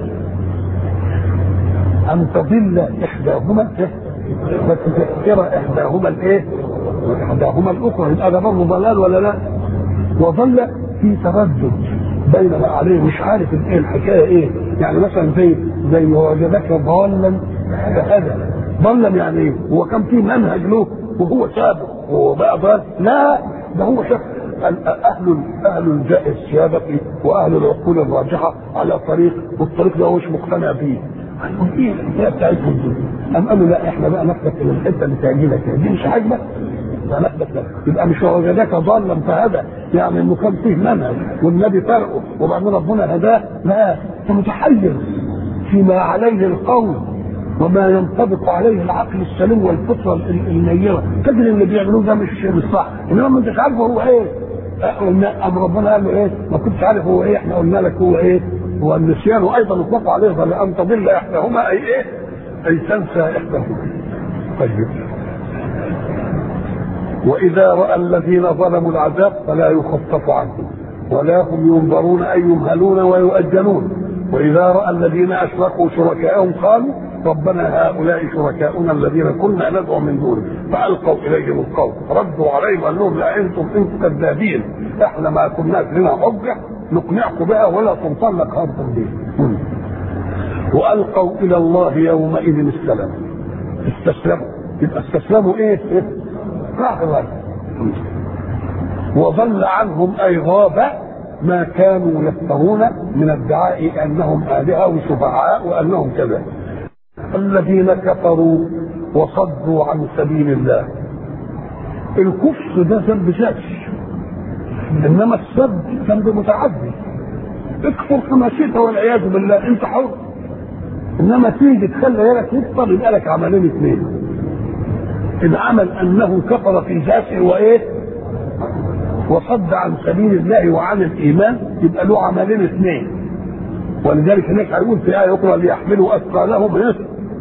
ان تضل احداهما فتذكر احداهما الايه احداهما الاخرى يبقى ده برضه ضلال ولا لا وظل في تردد بين ما عليه مش عارف ايه الحكايه ايه يعني مثلا زي زي وجدك ضالا فهذا ضلا يعني ايه هو كان في منهج له وهو سابق وبقى ضال لا ده هو شاف اهل اهل السياده واهل العقول الراجحه على طريق والطريق ده هو مش مقتنع بيه هيقول ايه الحكايه بتاعتهم دي؟ قام قالوا لا احنا بقى ناخدك الى الحته اللي تعجبك دي مش عاجبك يبقى مش وجدك ضالا فهدى يعني انه كان فيه منهج والنبي فرقه وبعدين ربنا هداه لا انت متحير فيما عليه القول وما ينطبق عليه العقل السليم والفطره النيره تجد اللي بيعملوه ده مش مش صح انما ما انتش عارف هو ايه قلنا ام ربنا قال له ايه ما كنتش عارف هو ايه احنا قلنا لك هو ايه هو النسيان وايضا اطلق عليه فلان تضل احداهما اي ايه اي تنسى احداهما طيب واذا راى الذين ظلموا العذاب فلا يخفف عنهم ولا هم ينظرون اي يمهلون ويؤجلون واذا راى الذين اشركوا شركاءهم قالوا ربنا هؤلاء شركاؤنا الذين كنا ندعو من دونه فالقوا اليهم القول ردوا عليهم قال لهم لا انتم انتم كذابين احنا ما كناش لنا حجه نقنعكم بها ولا سلطان لك هرب به والقوا الى الله يومئذ السلام استسلموا يبقى استسلموا ايه؟ إيه؟ قهرا وضل عنهم اي غاب ما كانوا يفترون من ادعاء انهم الهه وشفعاء وانهم كذا الذين كفروا وصدوا عن سبيل الله الكفر ده ذنب ذاتي انما الصد ذنب متعدي اكفر كما شئت والعياذ بالله انت حر انما تيجي تخلي غيرك يفطر يبقى لك عملين اثنين العمل انه كفر في ذاته وايه وصد عن سبيل الله وعن الايمان يبقى له عملين اثنين ولذلك هناك هيقول في ايه اخرى ليحملوا اثقالهم ايه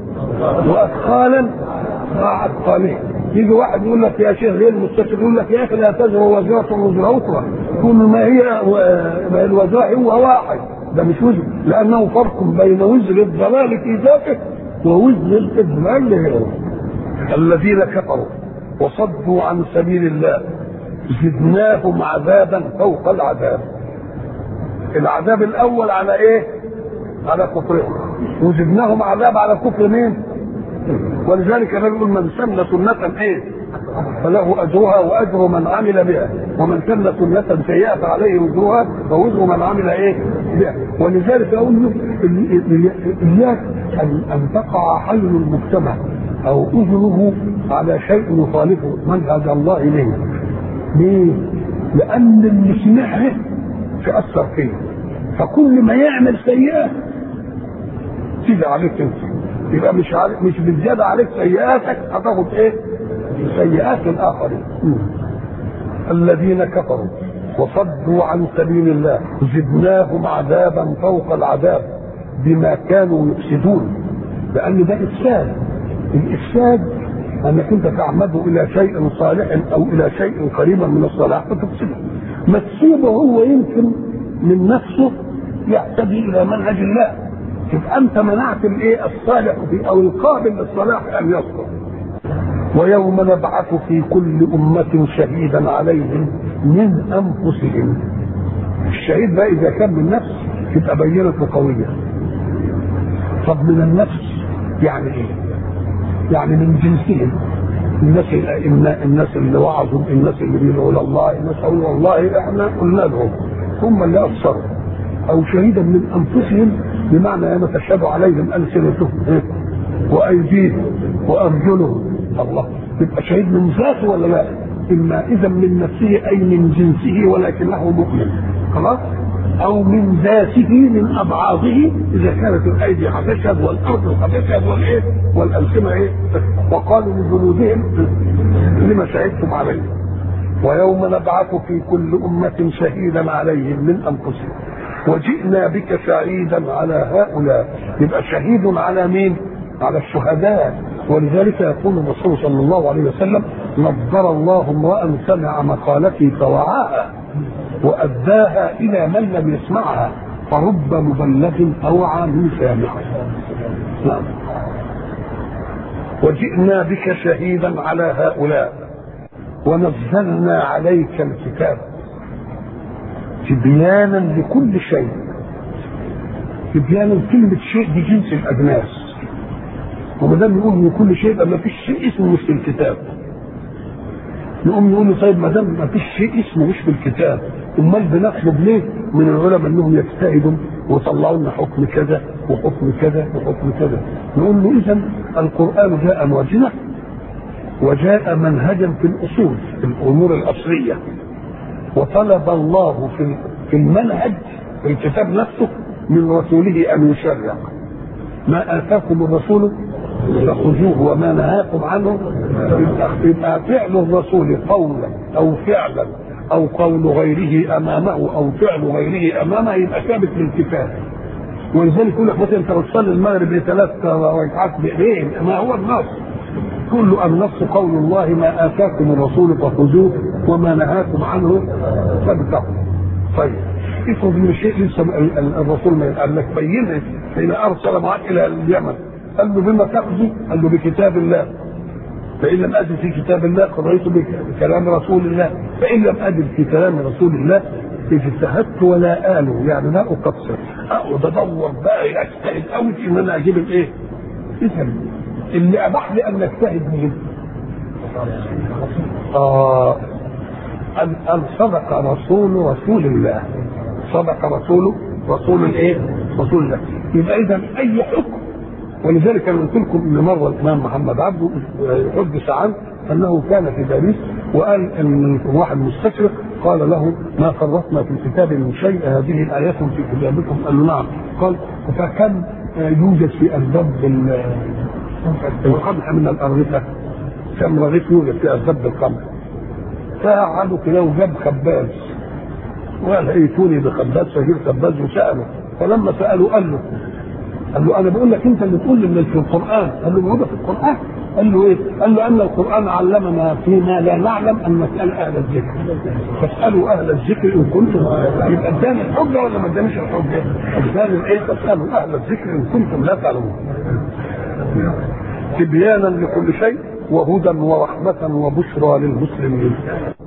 واثقالا مع اثقالهم يجي واحد يقول لك يا شيخ ليه المستشفى يقول لك يا اخي لا تزر وزرة وزر اخرى تقول له ما هي ما الوزر هو واحد ده مش وزر لانه فرق بين وزر الضلال في ذاته ووزر الاضلال لغيره الذين كفروا وصدوا عن سبيل الله زدناهم عذابا فوق العذاب العذاب الاول على ايه على كفرهم وزدناهم عذاب على كفر مين ولذلك النبي يقول من سن سنة ايه فله اجرها واجر من عمل بها ومن سن سنة سيئة فعليه وزرها ووزر من عمل ايه بها ولذلك اقول له اياك ان ان تقع حي المجتمع او اذنه على شيء يخالفه منهج الله اليه ليه؟ لان اللي سمعه تاثر فيه فكل ما يعمل سيئه تيجي عليك انت يبقى مش عليك مش بالزياده عليك سيئاتك هتاخد ايه؟ سيئات الاخرين الذين كفروا وصدوا عن سبيل الله زدناهم عذابا فوق العذاب بما كانوا يفسدون لان ده افساد الافساد انك انت تعمده الى شيء صالح او الى شيء قريبا من الصلاح فتفسده ما تسيبه هو يمكن من نفسه يهتدي الى منهج الله تبقى انت منعت الايه الصالح فيه او القابل للصلاح ان يصلح ويوم نبعث في كل أمة شهيدا عليهم من أنفسهم الشهيد بقى إذا كان من نفس تبقى بينة قوية طب من النفس يعني إيه؟ يعني من جنسهم الناس الأئمة الناس اللي وعظوا الناس اللي بيدعوا إلى الله الناس قالوا والله إحنا قلنا لهم هم اللي أبصروا أو شهيدا من أنفسهم بمعنى أن تشهد عليهم ألسنتهم وأيديهم وأرجلهم الله يبقى شهيد من ذاته ولا لا؟ اما اذا من نفسه اي من جنسه ولكنه مؤمن خلاص؟ او من ذاته من ابعاضه اذا كانت الايدي هتشهد والارض هتشهد والايه؟ والالسنه ايه؟ وقالوا لجنودهم لما شهدتم عليه ويوم نبعث في كل أمة شهيدا عليهم من أنفسهم وجئنا بك شهيدا على هؤلاء يبقى شهيد على مين؟ على الشهداء ولذلك يقول الرسول صلى الله عليه وسلم نظر الله امرا سمع مقالتي فوعاها واداها الى من لم يسمعها فرب مبلغ اوعى من سامع نعم وجئنا بك شهيدا على هؤلاء ونزلنا عليك الكتاب تبيانا لكل شيء تبيانا كلمة شيء دي جنس الأجناس وما دام يقول من كل شيء يبقى ما فيش شيء اسمه مش في الكتاب نقوم نقول له طيب ما دام ما فيش شيء اسمه مش في الكتاب امال بنطلب ليه من العلماء انهم يجتهدوا ويطلعوا لنا حكم كذا وحكم كذا وحكم كذا نقول له اذا القران جاء معجزه وجاء منهجا في الاصول في الامور الاصليه وطلب الله في في المنهج في الكتاب نفسه من رسوله ان يشرع ما اتاكم الرسول فخذوه وما نهاكم عنه يبقى فعل الرسول قولا او فعلا او قول غيره امامه او فعل غيره امامه يبقى ثابت للكتاب ولذلك يقول لك مثلا انت بتصلي المغرب بثلاث ركعات بايدين ما هو النص كل النص قول الله ما اتاكم الرسول فخذوه وما نهاكم عنه فابتغوا طيب افرض ان الشيء لسه الرسول ما قال لك بينه حين ارسل معك الى اليمن قال له بما تاخذ؟ قال له بكتاب الله فإن لم أجد في كتاب الله قضيت بكلام رسول الله فإن لم أجد في كلام رسول الله اجتهدت ولا آله يعني لا أقصر أقعد أدور بقى أجتهد أوي في إن أنا أجيب الإيه؟ إذا اللي أباح لي أن أجتهد مين؟ آه أن صدق رسول رسول الله صدق رسول رسول الايه؟ رسول الله يبقى اذا اي حكم ولذلك انا قلت لكم ان مره الامام محمد عبده حدث عنه انه كان في باريس وقال ان واحد مستشرق قال له ما فرطنا في الكتاب من شيء هذه الايات في كتابكم قال له نعم قال فكم يوجد في أسباب القمح من الأرغفة كم رغيف يوجد في أسباب القمح فقعدوا كده وجاب خباز وقال ائتوني بخباز فجيب خباز وسأله فلما سأله قال له قال له انا بقول لك انت اللي تقول لي من في القران قال له موجوده في القران قال له ايه؟ قال له ان القران علمنا فيما لا نعلم ان نسال اهل الذكر فاسالوا اهل الذكر ان كنتم يبقى اداني الحجه ولا ما ادانيش الحجه؟ اداني ايه؟ فاسالوا اهل الذكر ان كنتم لا تعلمون تبيانا لكل شيء وهدى ورحمه وبشرى للمسلمين